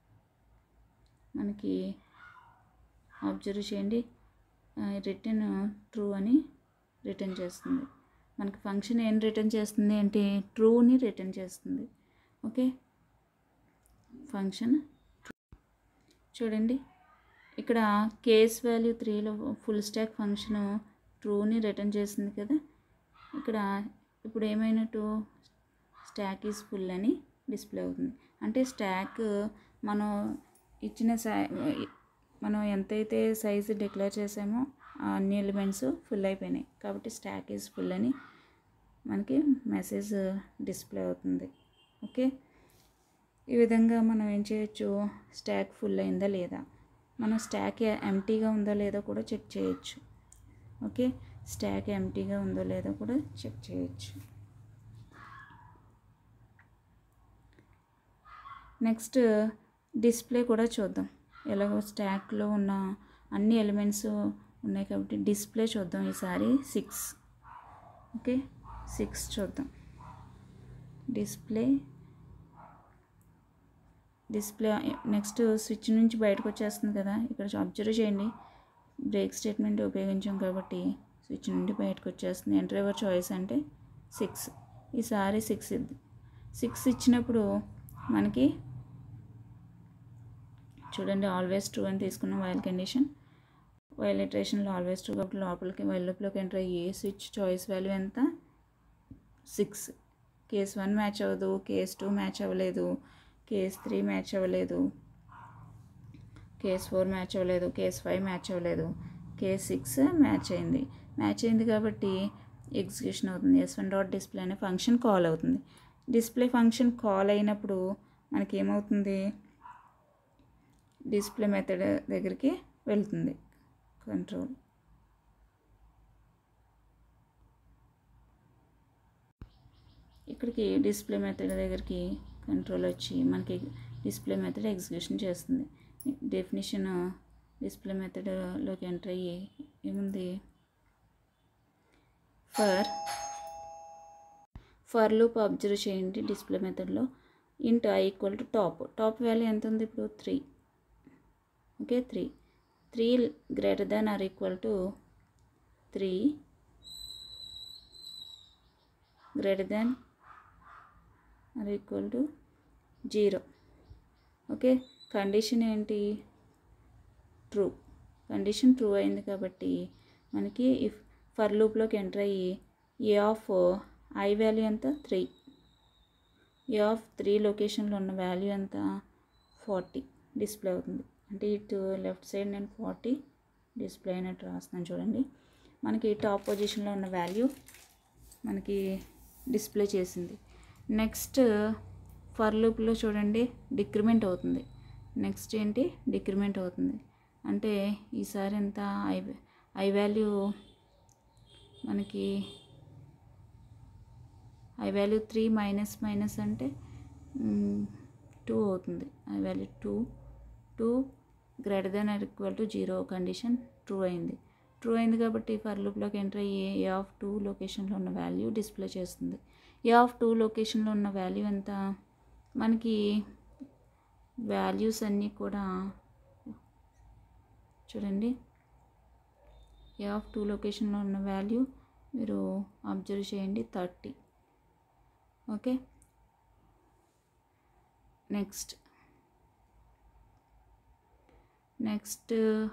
మనకి అబ్జర్వ్ చేయండి రిటర్న్ ట్రూ అని రిటర్న్ చేస్తుంది మనకి ఫంక్షన్ ఏం రిటర్న్ చేస్తుంది అంటే ట్రూని రిటర్న్ చేస్తుంది ఓకే ఫంక్షన్ చూడండి ఇక్కడ కేస్ వాల్యూ త్రీలో ఫుల్ స్టాక్ ఫంక్షన్ ట్రూని రిటర్న్ చేస్తుంది కదా ఇక్కడ ఇప్పుడు ఏమైనట్టు స్టాక్ ఈజ్ ఫుల్ అని డిస్ప్లే అవుతుంది అంటే స్టాక్ మనం ఇచ్చిన సై మనం ఎంతైతే సైజు డిక్లేర్ చేసామో ఆ అన్ని ఎలిమెంట్స్ ఫుల్ అయిపోయినాయి కాబట్టి స్టాక్ ఈజ్ ఫుల్ అని మనకి మెసేజ్ డిస్ప్లే అవుతుంది ఓకే ఈ విధంగా మనం ఏం చేయొచ్చు స్టాక్ ఫుల్ అయిందా లేదా మనం స్టాక్ ఎంటీగా ఉందో లేదో కూడా చెక్ చేయొచ్చు ఓకే స్టాక్ ఎంటీగా ఉందో లేదో కూడా చెక్ చేయొచ్చు నెక్స్ట్ డిస్ప్లే కూడా చూద్దాం ఎలాగో స్టాక్లో ఉన్న అన్ని ఎలిమెంట్స్ ఉన్నాయి కాబట్టి డిస్ప్లే చూద్దాం ఈసారి సిక్స్ ఓకే సిక్స్ చూద్దాం డిస్ప్లే డిస్ప్లే నెక్స్ట్ స్విచ్ నుంచి బయటకు వచ్చేస్తుంది కదా ఇక్కడ అబ్జర్వ్ చేయండి బ్రేక్ స్టేట్మెంట్ ఉపయోగించాం కాబట్టి స్విచ్ నుండి బయటకు వచ్చేస్తుంది ఎంటర్ ఎవర్ చాయిస్ అంటే సిక్స్ ఈసారి సిక్స్ ఇద్దాం సిక్స్ ఇచ్చినప్పుడు మనకి చూడండి ఆల్వేస్ ట్రూ అని తీసుకున్నాం వైల్ కండిషన్ వైల్ ఇటరేషన్లో ఆల్వేస్ ట్రూ కాబట్టి లోపలికి వైల్ లోపలికి ఎంటర్ అయ్యి స్విచ్ చాయిస్ వాల్యూ ఎంత సిక్స్ కేస్ వన్ మ్యాచ్ అవ్వదు కేస్ టూ మ్యాచ్ అవ్వలేదు కేస్ త్రీ మ్యాచ్ అవ్వలేదు కేస్ ఫోర్ మ్యాచ్ అవ్వలేదు కేస్ ఫైవ్ మ్యాచ్ అవ్వలేదు కేస్ సిక్స్ మ్యాచ్ అయింది మ్యాచ్ అయింది కాబట్టి ఎగ్జిక్యూషన్ అవుతుంది ఎస్ వన్ డాట్ డిస్ప్లే అనే ఫంక్షన్ కాల్ అవుతుంది డిస్ప్లే ఫంక్షన్ కాల్ అయినప్పుడు మనకి ఏమవుతుంది డిస్ప్లే మెథడ్ దగ్గరికి వెళ్తుంది కంట్రోల్ ఇక్కడికి డిస్ప్లే మెథడ్ దగ్గరికి కంట్రోల్ వచ్చి మనకి డిస్ప్లే మెథడ్ ఎగ్జిక్యూషన్ చేస్తుంది డెఫినేషన్ డిస్ప్లే మెథడ్లోకి ఎంటర్ అయ్యి ఏముంది ఫర్ ఫర్ లూప్ అబ్జర్వ్ చేయండి డిస్ప్లే మెథడ్లో int I equal to top top value ఎంత ఉంది ఇప్పుడు three okay three three greater than or equal to three greater than or equal to zero okay condition ఏంటి true condition true అయింది కాబట్టి మనకి if for లూప్లోకి enter అయ్యి A of I value ఎంత త్రీ ఏ ఆఫ్ త్రీ లొకేషన్లో ఉన్న value ఎంత ఫార్టీ డిస్ప్లే అవుతుంది అంటే ఇటు లెఫ్ట్ సైడ్ నేను ఫార్టీ డిస్ప్లే అయినట్టు రాస్తున్నాను చూడండి మనకి టాప్ పొజిషన్లో ఉన్న వాల్యూ మనకి డిస్ప్లే చేసింది నెక్స్ట్ ఫర్ లూప్లో చూడండి డిక్రిమెంట్ అవుతుంది నెక్స్ట్ ఏంటి డిక్రిమెంట్ అవుతుంది అంటే ఈసారి ఎంత ఐ ఐ వాల్యూ మనకి I value three minus minus అంటే టూ అవుతుంది I value two two greater than or equal to zero condition true అయింది ట్రూ అయింది కాబట్టి ఫర్ లూప్లోకి ఎంటర్ అయ్యి ఏ ఆఫ్ టూ లొకేషన్లో ఉన్న వాల్యూ డిస్ప్లే చేస్తుంది ఏ ఆఫ్ టూ లొకేషన్లో ఉన్న వాల్యూ ఎంత మనకి వాల్యూస్ అన్నీ కూడా చూడండి ఏ ఆఫ్ టూ లొకేషన్లో ఉన్న వాల్యూ మీరు అబ్జర్వ్ చేయండి థర్టీ ఓకే నెక్స్ట్ నెక్స్ట్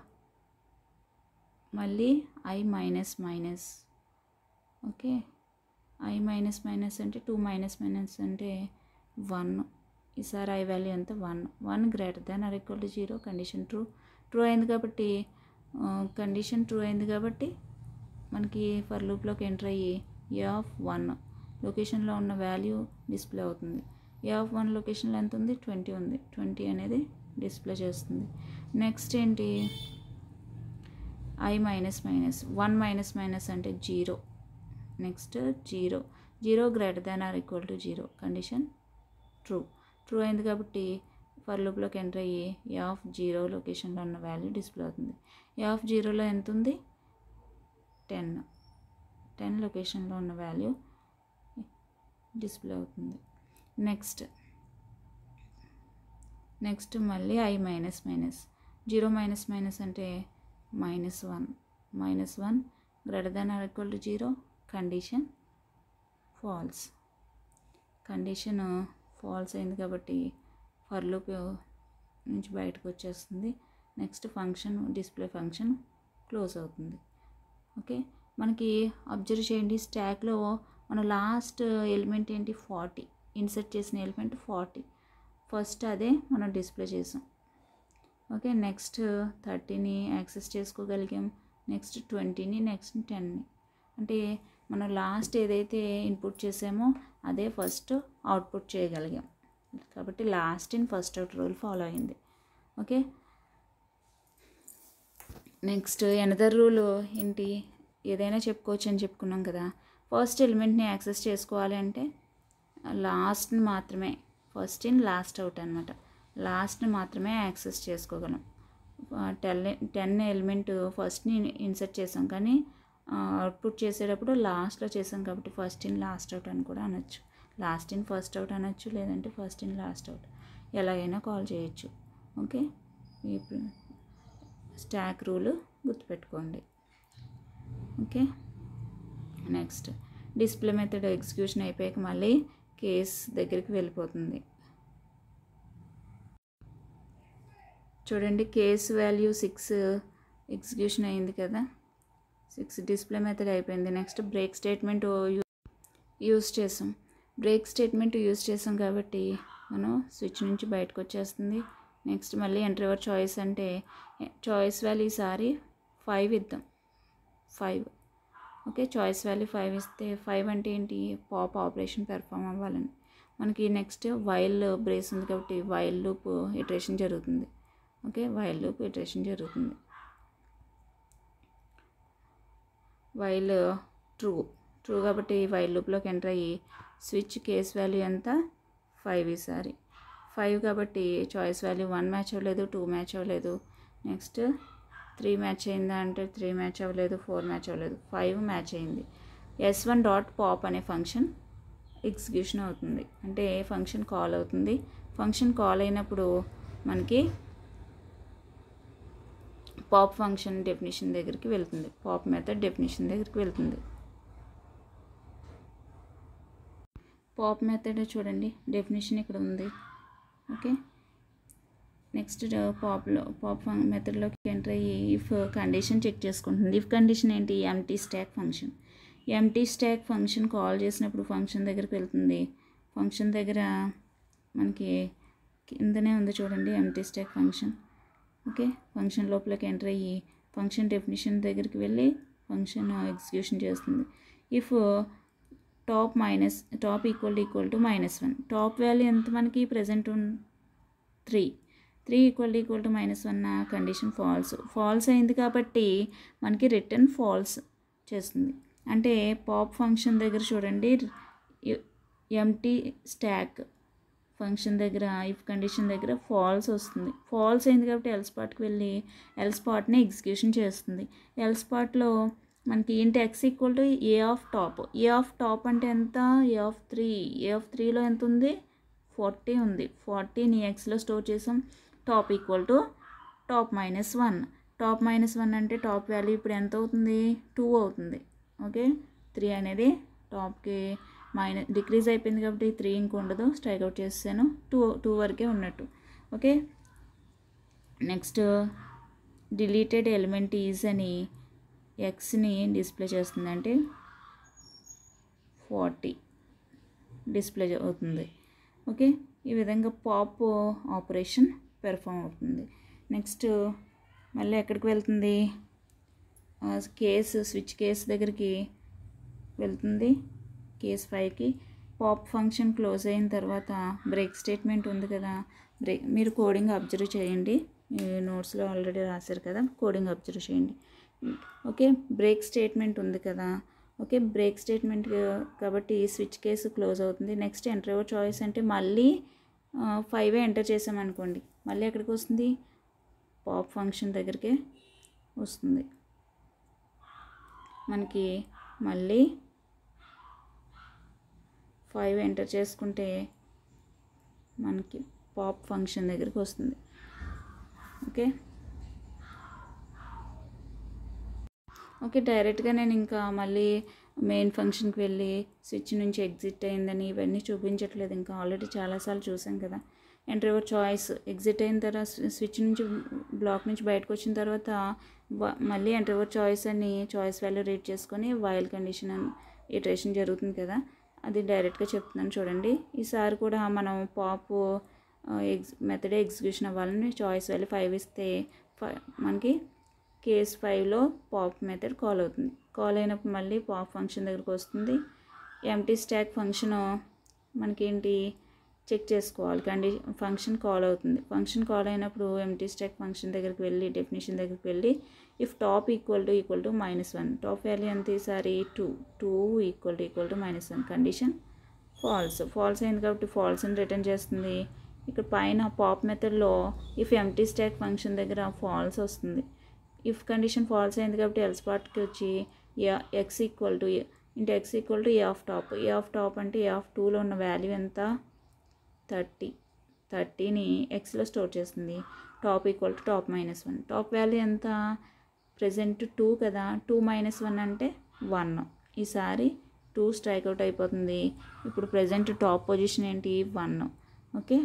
మళ్ళీ I minus minus okay I minus minus అంటే టూ మైనస్ మైనస్ అంటే వన్ ఈసారి ఐ వాల్యూ ఎంత one one greater than or equal to zero condition true true అయింది కాబట్టి కండిషన్ ట్రూ అయింది కాబట్టి మనకి ఫర్ లూప్లోకి ఎంటర్ అయ్యి ఏ ఆఫ్ వన్ లొకేషన్లో ఉన్న వాల్యూ డిస్ప్లే అవుతుంది ఏ ఆఫ్ వన్ లొకేషన్లో ఎంత ఉంది ట్వంటీ ఉంది ట్వంటీ అనేది డిస్ప్లే చేస్తుంది నెక్స్ట్ ఏంటి I minus minus one minus minus అంటే zero next zero zero greater than or equal to zero condition true true అయింది కాబట్టి ఫర్ లూప్లోకి ఎంటర్ అయ్యి ఏ ఆఫ్ జీరో లొకేషన్లో ఉన్న వాల్యూ డిస్ప్లే అవుతుంది ఏ ఆఫ్ జీరోలో ఎంత ఉంది టెన్ టెన్ లొకేషన్లో ఉన్న వాల్యూ డిస్ప్లే అవుతుంది నెక్స్ట్ నెక్స్ట్ మళ్ళీ I minus minus zero minus minus అంటే minus one minus one greater than or equal to zero condition false condition false అయింది కాబట్టి ఫర్ లూప్ నుంచి బయటకు వచ్చేస్తుంది next function display function close అవుతుంది okay మనకి అబ్జర్వ్ చేయండి స్టాక్లో మన లాస్ట్ ఎలిమెంట్ ఏంటి ఫార్టీ ఇన్సర్ట్ చేసిన ఎలిమెంట్ ఫార్టీ ఫస్ట్ అదే మనం డిస్ప్లే చేసాం ఓకే నెక్స్ట్ థర్టీని యాక్సెస్ చేసుకోగలిగాం నెక్స్ట్ ట్వంటీని నెక్స్ట్ టెన్ని అంటే మనం లాస్ట్ ఏదైతే ఇన్పుట్ చేసామో అదే ఫస్ట్ అవుట్పుట్ చేయగలిగాం కాబట్టి last in first out rule follow అయింది ఓకే నెక్స్ట్ ఎనదర్ రూల్ ఏంటి ఏదైనా చెప్పుకోవచ్చు అని చెప్పుకున్నాం కదా ఫస్ట్ ఎలిమెంట్ని యాక్సెస్ చేసుకోవాలి అంటే లాస్ట్ని మాత్రమే ఫస్ట్ ఇన్ లాస్ట్ అవుట్ అనమాట లాస్ట్ని మాత్రమే యాక్సెస్ చేసుకోగలం టెన్ టెన్ ఎలిమెంట్ ఫస్ట్ని ఇన్సర్ట్ చేసాం కానీ అవుట్పుట్ చేసేటప్పుడు లాస్ట్లో చేసాం కాబట్టి ఫస్ట్ ఇన్ లాస్ట్ అవుట్ అని కూడా అనొచ్చు లాస్ట్ ఇన్ ఫస్ట్ అవుట్ అనొచ్చు లేదంటే ఫస్ట్ ఇన్ లాస్ట్ అవుట్ ఎలాగైనా కాల్ చేయొచ్చు ఓకే ఇప్పుడు స్టాక్ రూల్ గుర్తుపెట్టుకోండి okay next display method execution అయిపోయాక మళ్ళీ కేస్ దగ్గరికి వెళ్ళిపోతుంది చూడండి కేస్ వాల్యూ సిక్స్ ఎగ్జిక్యూషన్ అయింది కదా సిక్స్ డిస్ప్లే మెథడ్ అయిపోయింది నెక్స్ట్ బ్రేక్ స్టేట్మెంట్ యూస్ చేసాం బ్రేక్ స్టేట్మెంట్ యూస్ చేసాం కాబట్టి మనం స్విచ్ నుంచి బయటకు వచ్చేస్తుంది నెక్స్ట్ మళ్ళీ ఎంటర్ ఎవర్ చాయిస్ అంటే చాయిస్ వాల్యూ ఈసారి ఫైవ్ ఇద్దాం five okay choice value five ఇస్తే ఫైవ్ అంటే ఏంటి పాప్ ఆపరేషన్ పెర్ఫామ్ అవ్వాలని మనకి నెక్స్ట్ వైల్ బ్రేస్ ఉంది కాబట్టి వైల్ లూప్ ఇటరేషన్ జరుగుతుంది ఓకే వైల్ లూప్ ఇటరేషన్ జరుగుతుంది వైల్ ట్రూ ట్రూ కాబట్టి వైల్ లూప్లోకి ఎంటర్ అయ్యి స్విచ్ కేస్ వాల్యూ ఎంత ఫైవ్ ఈసారి ఫైవ్ కాబట్టి చాయిస్ వాల్యూ వన్ మ్యాచ్ అవ్వలేదు టూ మ్యాచ్ అవ్వలేదు నెక్స్ట్ త్రీ మ్యాచ్ అయిందా అంటే త్రీ మ్యాచ్ అవ్వలేదు ఫోర్ మ్యాచ్ అవ్వలేదు ఫైవ్ మ్యాచ్ అయింది ఎస్ వన్ డాట్ పాప్ అనే ఫంక్షన్ ఎగ్జిక్యూషన్ అవుతుంది అంటే ఫంక్షన్ కాల్ అవుతుంది ఫంక్షన్ కాల్ అయినప్పుడు మనకి పాప్ ఫంక్షన్ డెఫినేషన్ దగ్గరికి వెళ్తుంది పాప్ మెథడ్ డెఫినేషన్ దగ్గరికి వెళ్తుంది పాప్ మెథడ్ చూడండి డెఫినేషన్ ఇక్కడ ఉంది ఓకే నెక్స్ట్ పాప్లో పాప్ మెథడ్లోకి ఎంటర్ అయ్యి ఇఫ్ కండిషన్ చెక్ చేసుకుంటుంది ఇఫ్ కండిషన్ ఏంటి empty stack function empty stack function call చేసినప్పుడు ఫంక్షన్ దగ్గరికి వెళ్తుంది ఫంక్షన్ దగ్గర మనకి కిందనే ఉంది చూడండి empty stack function okay function లోపలికి ఎంటర్ అయ్యి ఫంక్షన్ డెఫినేషన్ దగ్గరికి వెళ్ళి ఫంక్షన్ ఎగ్జిక్యూషన్ చేస్తుంది if top minus top equal equal to minus one top value ఎంత మనకి present three three equal equal to minus one condition false false అయింది కాబట్టి మనకి రిటర్న్ ఫాల్స్ చేస్తుంది అంటే పాప్ ఫంక్షన్ దగ్గర చూడండి ఎంటీ స్టాక్ ఫంక్షన్ దగ్గర ఇఫ్ కండిషన్ దగ్గర ఫాల్స్ వస్తుంది ఫాల్స్ అయింది కాబట్టి ఎల్ స్పాట్కి వెళ్ళి ఎల్ స్పాట్ని ఎగ్జిక్యూషన్ చేస్తుంది ఎల్ స్పాట్లో మనకి ఏంటి x equal to a of top A of top అంటే ఎంత a of three A of త్రీలో ఎంత ఉంది ఫార్టీ ఉంది ఫార్టీని ఎక్స్లో స్టోర్ చేసాం top equal to top minus one top minus one అంటే టాప్ వాల్యూ ఇప్పుడు ఎంత అవుతుంది టూ అవుతుంది ఓకే త్రీ అనేది టాప్కి మైనస్ డిక్రీజ్ అయిపోయింది కాబట్టి త్రీ ఇంక ఉండదు స్ట్రైక్ అవుట్ చేసాను టూ టూ వరకే ఉన్నట్టు okay next deleted element is అని ఎక్స్ని డిస్ప్లే చేస్తుంది అంటే ఫార్టీ డిస్ప్లే అవుతుంది ఓకే ఈ విధంగా పాప్ ఆపరేషన్ పెర్ఫామ్ అవుతుంది నెక్స్ట్ మళ్ళీ ఎక్కడికి వెళ్తుంది కేసు స్విచ్ కేసు దగ్గరికి వెళ్తుంది కేస్ ఫైవ్కి పాప్ ఫంక్షన్ క్లోజ్ అయిన తర్వాత బ్రేక్ స్టేట్మెంట్ ఉంది కదా బ్రేక్ మీరు కోడింగ్ అబ్జర్వ్ చేయండి మీ నోట్స్లో ఆల్రెడీ రాశారు కదా కోడింగ్ అబ్జర్వ్ చేయండి ఓకే బ్రేక్ స్టేట్మెంట్ ఉంది కదా ఓకే బ్రేక్ స్టేట్మెంట్ కాబట్టి స్విచ్ కేసు క్లోజ్ అవుతుంది నెక్స్ట్ ఎంటర్ ఎవర్ చాయిస్ అంటే మళ్ళీ ఫైవ్ ఎంటర్ చేసామనుకోండి మళ్ళీ ఎక్కడికి వస్తుంది పాప్ ఫంక్షన్ దగ్గరికి వస్తుంది మనకి మళ్ళీ ఫైవ్ ఎంటర్ చేసుకుంటే మనకి పాప్ ఫంక్షన్ దగ్గరికి వస్తుంది ఓకే ఓకే డైరెక్ట్గా నేను ఇంకా మళ్ళీ మెయిన్ ఫంక్షన్కి వెళ్ళి స్విచ్ నుంచి ఎగ్జిట్ అయిందని ఇవన్నీ చూపించట్లేదు ఇంకా ఆల్రెడీ చాలాసార్లు చూసాం కదా ఎంటర్ యువర్ చాయిస్ ఎగ్జిట్ అయిన తర్వాత స్విచ్ నుంచి బ్లాక్ నుంచి బయటకు వచ్చిన తర్వాత వ- మళ్ళీ ఎంటర్ యువర్ చాయిస్ అని చాయిస్ వాల్యూ రీడ్ చేసుకొని వైల్ కండిషన్ ఇటరేషన్ జరుగుతుంది కదా అది డైరెక్ట్గా చెప్తున్నాను చూడండి ఈసారి కూడా మనం పాప్ ఎగ్జ్ మెథడ్ ఎగ్జిక్యూషన్ అవ్వాలని చాయిస్ వాల్యూ ఫైవ్ ఇస్తే ఫై మనకి కేస్ ఫైవ్లో పాప్ మెథడ్ కాల్ అవుతుంది కాల్ అయినప్పుడు మళ్ళీ పాప్ ఫంక్షన్ దగ్గరికి వస్తుంది ఎంటీ స్టాక్ ఫంక్షన్ మనకేంటి చెక్ చేసుకోవాలి కండి ఫంక్షన్ కాల్ అవుతుంది ఫంక్షన్ కాల్ అయినప్పుడు ఎంటీ స్టాక్ ఫంక్షన్ దగ్గరికి వెళ్ళి డెఫినేషన్ దగ్గరికి వెళ్ళి if top equal to equal to minus one top value ఎంత ఈసారి two two equal to equal to minus one condition false false అయింది కాబట్టి ఫాల్స్ అని రిటర్న్ చేస్తుంది ఇక్కడ పైన పాప్ మెథడ్లో ఇఫ్ ఎంటీ స్టాక్ ఫంక్షన్ దగ్గర ఫాల్స్ వస్తుంది ఇఫ్ కండిషన్ ఫాల్స్ అయింది కాబట్టి ఎల్ స్పాట్కి వచ్చి x equal to int x equal to a of top A of top అంటే ఏ ఆఫ్ టూలో ఉన్న వాల్యూ ఎంత థర్టీ థర్టీని ఎక్స్లో స్టోర్ చేస్తుంది top equal to top minus one top value ఎంత ప్రజెంట్ టూ కదా టూ మైనస్ వన్ అంటే వన్ ఈసారి టూ స్ట్రైక్ అవుట్ అయిపోతుంది ఇప్పుడు ప్రజెంట్ టాప్ పొజిషన్ ఏంటి వన్ ఓకే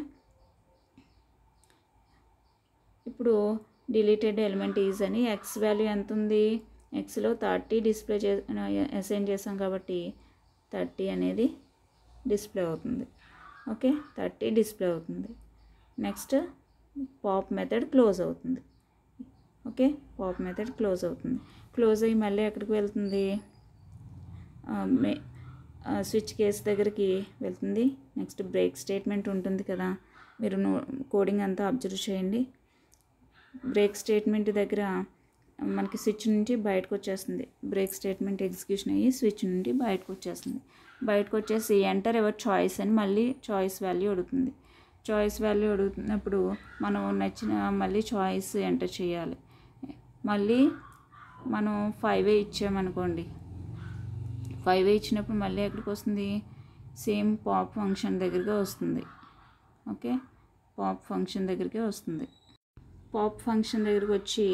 ఇప్పుడు డిలీటెడ్ ఎలిమెంట్ ఈజ్ అని ఎక్స్ వాల్యూ ఎంత ఉంది ఎక్స్లో థర్టీ డిస్ప్లే చే అసైన్ చేసాం కాబట్టి థర్టీ అనేది డిస్ప్లే అవుతుంది ఓకే థర్టీ డిస్ప్లే అవుతుంది నెక్స్ట్ పాప్ మెథడ్ క్లోజ్ అవుతుంది ఓకే పాప్ మెథడ్ క్లోజ్ అవుతుంది క్లోజ్ అయ్యి మళ్ళీ ఎక్కడికి వెళ్తుంది ఆ, మే స్విచ్ కేస్ దగ్గరికి వెళ్తుంది నెక్స్ట్ బ్రేక్ స్టేట్మెంట్ ఉంటుంది కదా మీరు నో కోడింగ్ అంతా అబ్జర్వ్ చేయండి బ్రేక్ స్టేట్మెంట్ దగ్గర మనకి స్విచ్ నుంచి బయటకు వచ్చేస్తుంది బ్రేక్ స్టేట్మెంట్ ఎగ్జిక్యూషన్ అయ్యి స్విచ్ నుండి బయటకు వచ్చేస్తుంది బయటకు వచ్చేసి ఎంటర్ ఎవర్ చాయిస్ అని మళ్ళీ చాయిస్ వాల్యూ అడుగుతుంది చాయిస్ వాల్యూ అడుగుతున్నప్పుడు మనం నచ్చిన మళ్ళీ చాయిస్ ఎంటర్ చేయాలి మళ్ళీ మనం ఫైవ్ ఇచ్చామనుకోండి ఫైవ్ ఇచ్చినప్పుడు మళ్ళీ ఎక్కడికి వస్తుంది సేమ్ పాప్ ఫంక్షన్ దగ్గరికి వస్తుంది ఓకే పాప్ ఫంక్షన్ దగ్గరికి వస్తుంది పాప్ ఫంక్షన్ దగ్గరికి వచ్చి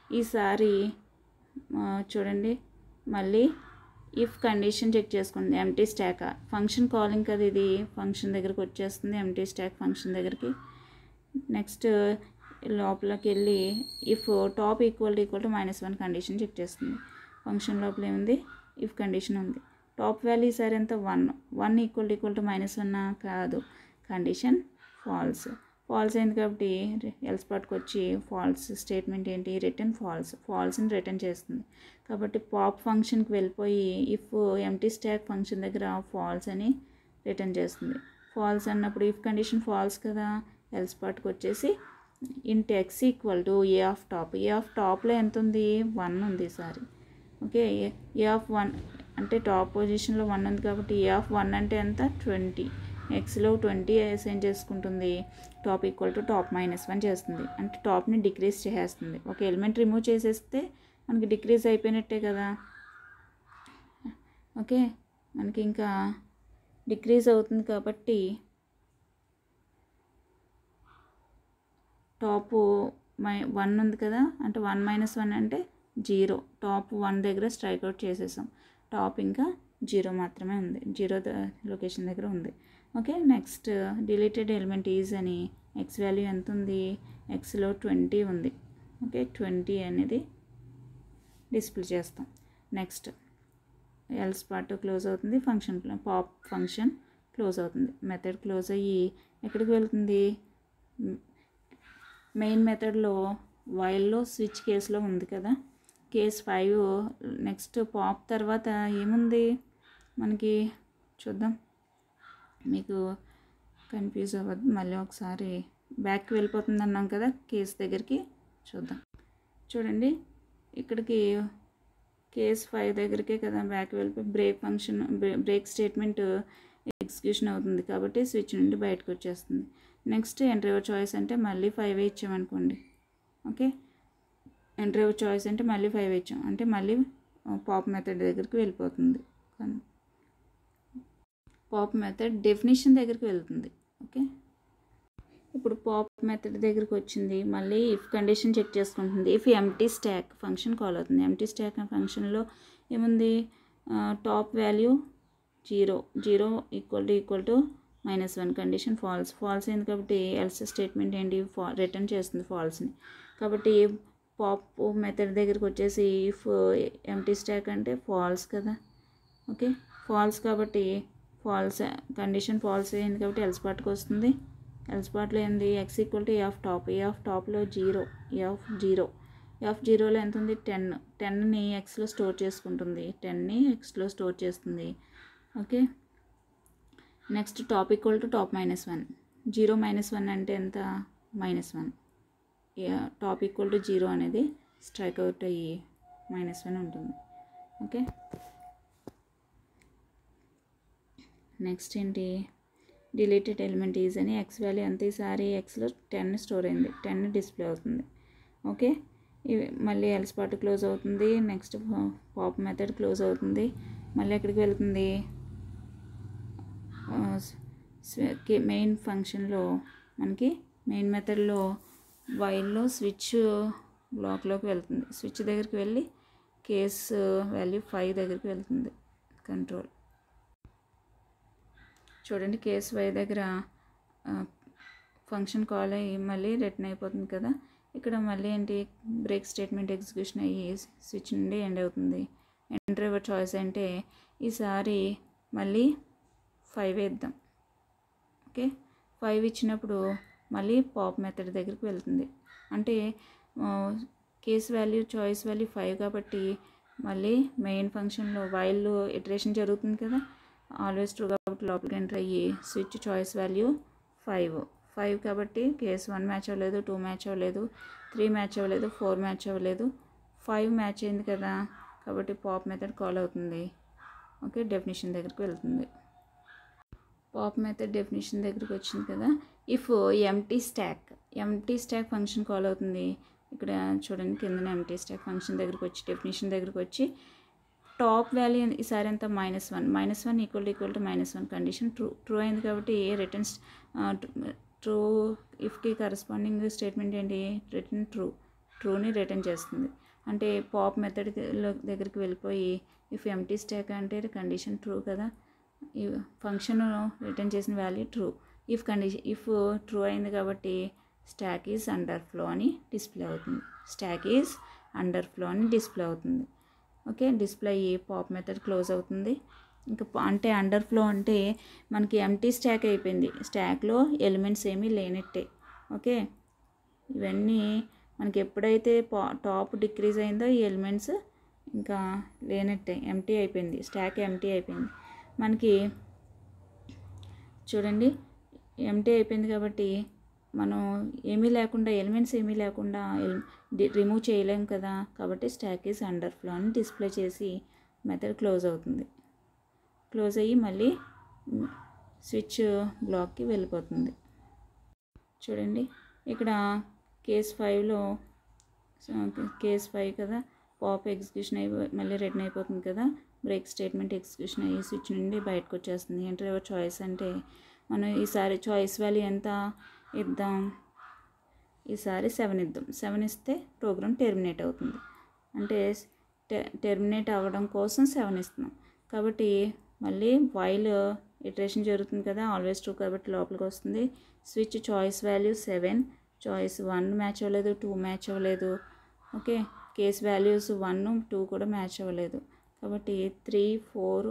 ఈసారి ఆ, చూడండి మళ్ళీ ఇఫ్ కండిషన్ చెక్ చేసుకోండి ఎంటీ స్టాక్ ఫంక్షన్ కాలింగ్ కదా ఇది ఫంక్షన్ దగ్గరికి వచ్చేస్తుంది ఎంటీ స్టాక్ ఫంక్షన్ దగ్గరికి నెక్స్ట్ లోపలికి వెళ్ళి if top equal equal to minus one condition check చేస్తుంది ఫంక్షన్ లోపల ఏముంది ఇఫ్ కండిషన్ ఉంది టాప్ వాల్యూ ఈసారి ఎంత one one equal equal to minus one కాదు కండిషన్ ఫాల్స్ ఫాల్స్ అయింది కాబట్టి ఎల్స్ పార్ట్కి వచ్చి ఫాల్స్ స్టేట్మెంట్ ఏంటి రిటర్న్ ఫాల్స్ ఫాల్స్ని రిటర్న్ చేస్తుంది కాబట్టి పాప్ ఫంక్షన్కి వెళ్ళిపోయి ఇఫ్ ఎంటీ స్టాక్ ఫంక్షన్ దగ్గర ఫాల్స్ అని రిటర్న్ చేస్తుంది ఫాల్స్ అన్నప్పుడు ఇఫ్ కండిషన్ ఫాల్స్ కదా ఎల్స్ పార్ట్కి వచ్చేసి int x equal to a of top A of టాప్లో ఎంత ఉంది వన్ ఉంది ఈసారి ఓకే ఏ ఆఫ్ వన్ అంటే టాప్ పొజిషన్లో వన్ ఉంది కాబట్టి ఏ ఆఫ్ వన్ అంటే ఎంత ట్వంటీ ఎక్స్లో ట్వంటీ అసైన్ చేసుకుంటుంది top equal to top minus one చేస్తుంది అంటే టాప్ని డిక్రీజ్ చేసేస్తుంది ఒక ఎలిమెంట్ రిమూవ్ చేసేస్తే మనకి డిక్రీజ్ అయిపోయినట్టే కదా ఓకే మనకి ఇంకా డిక్రీజ్ అవుతుంది కాబట్టి టాప్ మై వన్ ఉంది కదా అంటే వన్ మైనస్ వన్ అంటే జీరో టాప్ వన్ దగ్గర స్ట్రైక్ అవుట్ చేసేసాం టాప్ ఇంకా జీరో మాత్రమే ఉంది జీరో లొకేషన్ దగ్గర ఉంది okay next deleted element is అని ఎక్స్ వాల్యూ ఎంత ఉంది ఎక్స్లో ట్వంటీ ఉంది ఓకే ట్వంటీ అనేది డిస్ప్లే చేస్తాం నెక్స్ట్ ఎల్స్ పార్ట్ క్లోజ్ అవుతుంది ఫంక్షన్ పాప్ ఫంక్షన్ క్లోజ్ అవుతుంది మెథడ్ క్లోజ్ అయ్యి ఎక్కడికి వెళ్తుంది మెయిన్ మెథడ్లో వైల్లో స్విచ్ కేసులో ఉంది కదా కేస్ ఫైవ్ నెక్స్ట్ పాప్ తర్వాత ఏముంది మనకి చూద్దాం మీకు కన్ఫ్యూజ్ అవ్వద్దు మళ్ళీ ఒకసారి బ్యాక్కి వెళ్ళిపోతుంది అన్నాం కదా కేస్ దగ్గరికి చూద్దాం చూడండి ఇక్కడికి కేస్ ఫైవ్ దగ్గరికే కదా బ్యాక్ వెళ్ళిపోయి break function break statement execution అవుతుంది కాబట్టి స్విచ్ నుండి బయటకు వచ్చేస్తుంది నెక్స్ట్ ఎంట్రీవర్ చాయిస్ అంటే మళ్ళీ ఫైవ్ ఇచ్చామనుకోండి ఓకే ఎంట్రీవర్ చాయిస్ అంటే మళ్ళీ ఫైవ్ ఇచ్చాం అంటే మళ్ళీ పాప్ మెథడ్ దగ్గరికి వెళ్ళిపోతుంది పాప్ మెథడ్ డెఫినేషన్ దగ్గరికి వెళ్తుంది ఓకే ఇప్పుడు పాప్ మెథడ్ దగ్గరికి వచ్చింది మళ్ళీ ఇఫ్ కండిషన్ చెక్ చేసుకుంటుంది if empty stack function call అవుతుంది ఎంటీ స్టాక్ ఫంక్షన్లో ఏముంది top value zero zero equal to equal to minus one condition false false అయింది కాబట్టి ఎల్స్ స్టేట్మెంట్ ఏంటి ఫా రిటర్న్ చేస్తుంది ఫాల్స్ని కాబట్టి పాప్ మెథడ్ దగ్గరికి వచ్చేసి ఇఫ్ ఎంటీ స్టాక్ అంటే ఫాల్స్ కదా ఓకే ఫాల్స్ కాబట్టి ఫాల్స్ కండిషన్ ఫాల్స్ అయింది కాబట్టి ఎల్స్ పార్ట్కి వస్తుంది ఎల్స్ పార్ట్లో ఏంది x equal to a of top A of టాప్లో zero a of zero a of జీరోలో ఎంత ఉంది టెన్ టెన్ని ఎక్స్లో స్టోర్ చేసుకుంటుంది టెన్ని ఎక్స్లో స్టోర్ చేస్తుంది okay next top equal to top minus one zero minus one అంటే ఎంత minus one top equal to zero అనేది స్ట్రైక్ అవుట్ అయ్యి మైనస్ వన్ ఉంటుంది ఓకే నెక్స్ట్ ఏంటి డిలీటెడ్ ఎలిమెంట్ ఈజ్ అని ఎక్స్ వాల్యూ అంత ఈసారి ఎక్స్లో టెన్ స్టోర్ అయింది టెన్ డిస్ప్లే అవుతుంది ఓకే ఇవి మళ్ళీ ఎల్స్ పార్ట్ క్లోజ్ అవుతుంది నెక్స్ట్ పాప్ మెథడ్ క్లోజ్ అవుతుంది మళ్ళీ ఎక్కడికి వెళ్తుంది మెయిన్ ఫంక్షన్లో మనకి మెయిన్ మెథడ్లో వైల్లో స్విచ్ బ్లాక్లోకి వెళ్తుంది స్విచ్ దగ్గరికి వెళ్ళి కేస్ వాల్యూ ఫైవ్ దగ్గరికి వెళ్తుంది కంట్రోల్ చూడండి కేస్ వై దగ్గర ఫంక్షన్ కాల్ అయ్యి మళ్ళీ రిటర్న్ అయిపోతుంది కదా ఇక్కడ మళ్ళీ ఏంటి బ్రేక్ స్టేట్మెంట్ ఎగ్జిక్యూషన్ అయ్యి స్విచ్ నుండి ఎండ్ అవుతుంది ఎంటర్ యువర్ చాయిస్ అంటే ఈసారి మళ్ళీ ఫైవ్ వేద్దాం ఓకే ఫైవ్ ఇచ్చినప్పుడు మళ్ళీ పాప్ మెథడ్ దగ్గరికి వెళ్తుంది అంటే case value choice value five కాబట్టి మళ్ళీ మెయిన్ ఫంక్షన్లో వైల్ ఇటరేషన్ జరుగుతుంది కదా ఆల్వేస్ ట్రూ కాబట్టి లోపలికి ఎంటర్ అయ్యి switch choice value five five కాబట్టి కేస్ వన్ మ్యాచ్ అవ్వలేదు టూ మ్యాచ్ అవ్వలేదు త్రీ మ్యాచ్ అవ్వలేదు ఫోర్ మ్యాచ్ అవ్వలేదు ఫైవ్ మ్యాచ్ అయింది కదా కాబట్టి పాప్ మెథడ్ కాల్ అవుతుంది ఓకే డెఫినేషన్ దగ్గరికి వెళ్తుంది పాప్ మెథడ్ డెఫినేషన్ దగ్గరికి వచ్చింది కదా if empty stack empty stack function call అవుతుంది ఇక్కడ చూడండి కింద ఎంటీ స్టాక్ ఫంక్షన్ దగ్గరికి వచ్చి డెఫినేషన్ దగ్గరికి వచ్చి టాప్ వాల్యూ ఈసారి ఎంత minus one minus one equal equal to minus one condition true true అయింది కాబట్టి రిటర్న్స్ ట్రూ ఇఫ్కి కరస్పాండింగ్ స్టేట్మెంట్ ఏంటి రిటర్న్ ట్రూ ట్రూని రిటర్న్ చేస్తుంది అంటే పాప్ మెథడ్ దగ్గరికి వెళ్ళిపోయి ఇఫ్ ఎంటీ స్టాక్ అంటే కండిషన్ ట్రూ కదా ఈ ఫంక్షన్ రిటర్న్ చేసిన value true if condition if true అయింది కాబట్టి స్టాక్ ఈజ్ అండర్ ఫ్లో అని డిస్ప్లే అవుతుంది స్టాక్ ఈజ్ అండర్ ఫ్లో అని డిస్ప్లే అవుతుంది ఓకే డిస్ప్లే అయ్యి పాప్ మెథడ్ క్లోజ్ అవుతుంది ఇంకా ప- అంటే అండర్ ఫ్లో అంటే మనకి ఎంటీ స్టాక్ అయిపోయింది స్టాక్లో ఎలిమెంట్స్ ఏమీ లేనట్టే ఓకే ఇవన్నీ మనకి ఎప్పుడైతే పా టాప్ డిక్రీజ్ అయిందో ఈ ఎలిమెంట్స్ ఇంకా లేనట్టే ఎంటీ అయిపోయింది స్టాక్ ఎంటీ అయిపోయింది మనకి చూడండి ఎంటీ అయిపోయింది కాబట్టి మనం ఏమీ లేకుండా ఎలిమెంట్స్ ఏమీ లేకుండా రిమూవ్ చేయలేం కదా కాబట్టి స్టాక్ ఈజ్ అండర్ ఫ్లో అని డిస్ప్లే చేసి మెథడ్ క్లోజ్ అవుతుంది క్లోజ్ అయ్యి మళ్ళీ స్విచ్ బ్లాక్కి వెళ్ళిపోతుంది చూడండి ఇక్కడ కేస్ ఫైవ్లో కేస్ ఫైవ్ కదా పాప్ ఎగ్జిక్యూషన్ అయి మళ్ళీ రిటర్న్ అయిపోతుంది కదా బ్రేక్ స్టేట్మెంట్ ఎగ్జిక్యూషన్ అయ్యి స్విచ్ నుండి బయటకు వచ్చేస్తుంది ఎంటర్ యువర్ చాయిస్ అంటే మనం ఈసారి చాయిస్ వాల్యూ ఎంత ఇద్దాం ఈసారి సెవెన్ ఇద్దాం సెవెన్ ఇస్తే ప్రోగ్రామ్ టెర్మినేట్ అవుతుంది అంటే టెర్మినేట్ అవ్వడం కోసం సెవెన్ ఇస్తున్నాం కాబట్టి మళ్ళీ వైల్ ఇటరేషన్ జరుగుతుంది కదా ఆల్వేస్ ట్రూ కాబట్టి లోపలికి వస్తుంది switch choice value seven choice one match అవ్వలేదు టూ మ్యాచ్ అవ్వలేదు okay case values one two కూడా మ్యాచ్ అవ్వలేదు కాబట్టి three four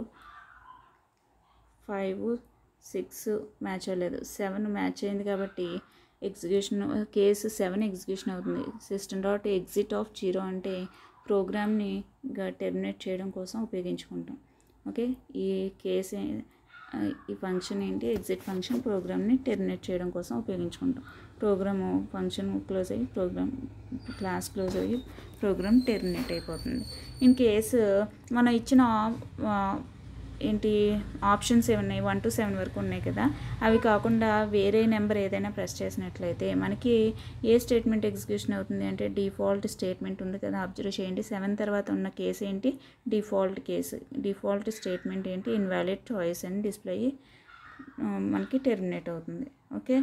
five six match అవ్వలేదు సెవెన్ మ్యాచ్ అయింది కాబట్టి ఎగ్జిక్యూషన్ కేసు సెవెన్ ఎగ్జిక్యూషన్ అవుతుంది system dot exit of zero అంటే ప్రోగ్రామ్ని టెర్మినేట్ చేయడం కోసం ఉపయోగించుకుంటాం ఓకే ఈ కేసు ఈ ఫంక్షన్ ఏంటి ఎగ్జిట్ ఫంక్షన్ ప్రోగ్రామ్ని టెర్మినేట్ చేయడం కోసం ఉపయోగించుకుంటాం ప్రోగ్రామ్ ఫంక్షన్ క్లోజ్ అయ్యి ప్రోగ్రామ్ క్లాస్ క్లోజ్ అయ్యి ప్రోగ్రామ్ టెర్మినేట్ అయిపోతుంది ఇన్ కేసు మనం ఇచ్చిన ఆ, ఏంటి ఆప్షన్స్ ఏమున్నాయి వన్ టు సెవెన్ వరకు ఉన్నాయి కదా అవి కాకుండా వేరే నెంబర్ ఏదైనా ప్రెస్ చేసినట్లయితే మనకి ఏ స్టేట్మెంట్ ఎగ్జిక్యూషన్ అవుతుంది అంటే డిఫాల్ట్ స్టేట్మెంట్ ఉంది కదా అబ్జర్వ్ చేయండి సెవెన్ తర్వాత ఉన్న కేసు ఏంటి డిఫాల్ట్ కేసు డిఫాల్ట్ స్టేట్మెంట్ ఏంటి ఇన్వాలిడ్ చాయిస్ అని డిస్ప్లే అయ్యి ఆ, మనకి టెర్మినేట్ అవుతుంది ఓకే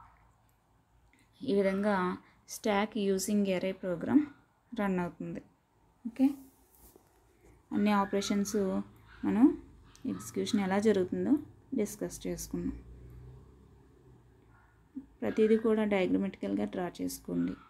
ఈ విధంగా stack using array program run అవుతుంది ఓకే అన్ని ఆపరేషన్స్ మనం ఎగ్జిక్యూషన్ ఎలా జరుగుతుందో డిస్కస్ చేసుకున్నాం ప్రతిదీ కూడా డయాగ్రమెటికల్గా డ్రా చేసుకోండి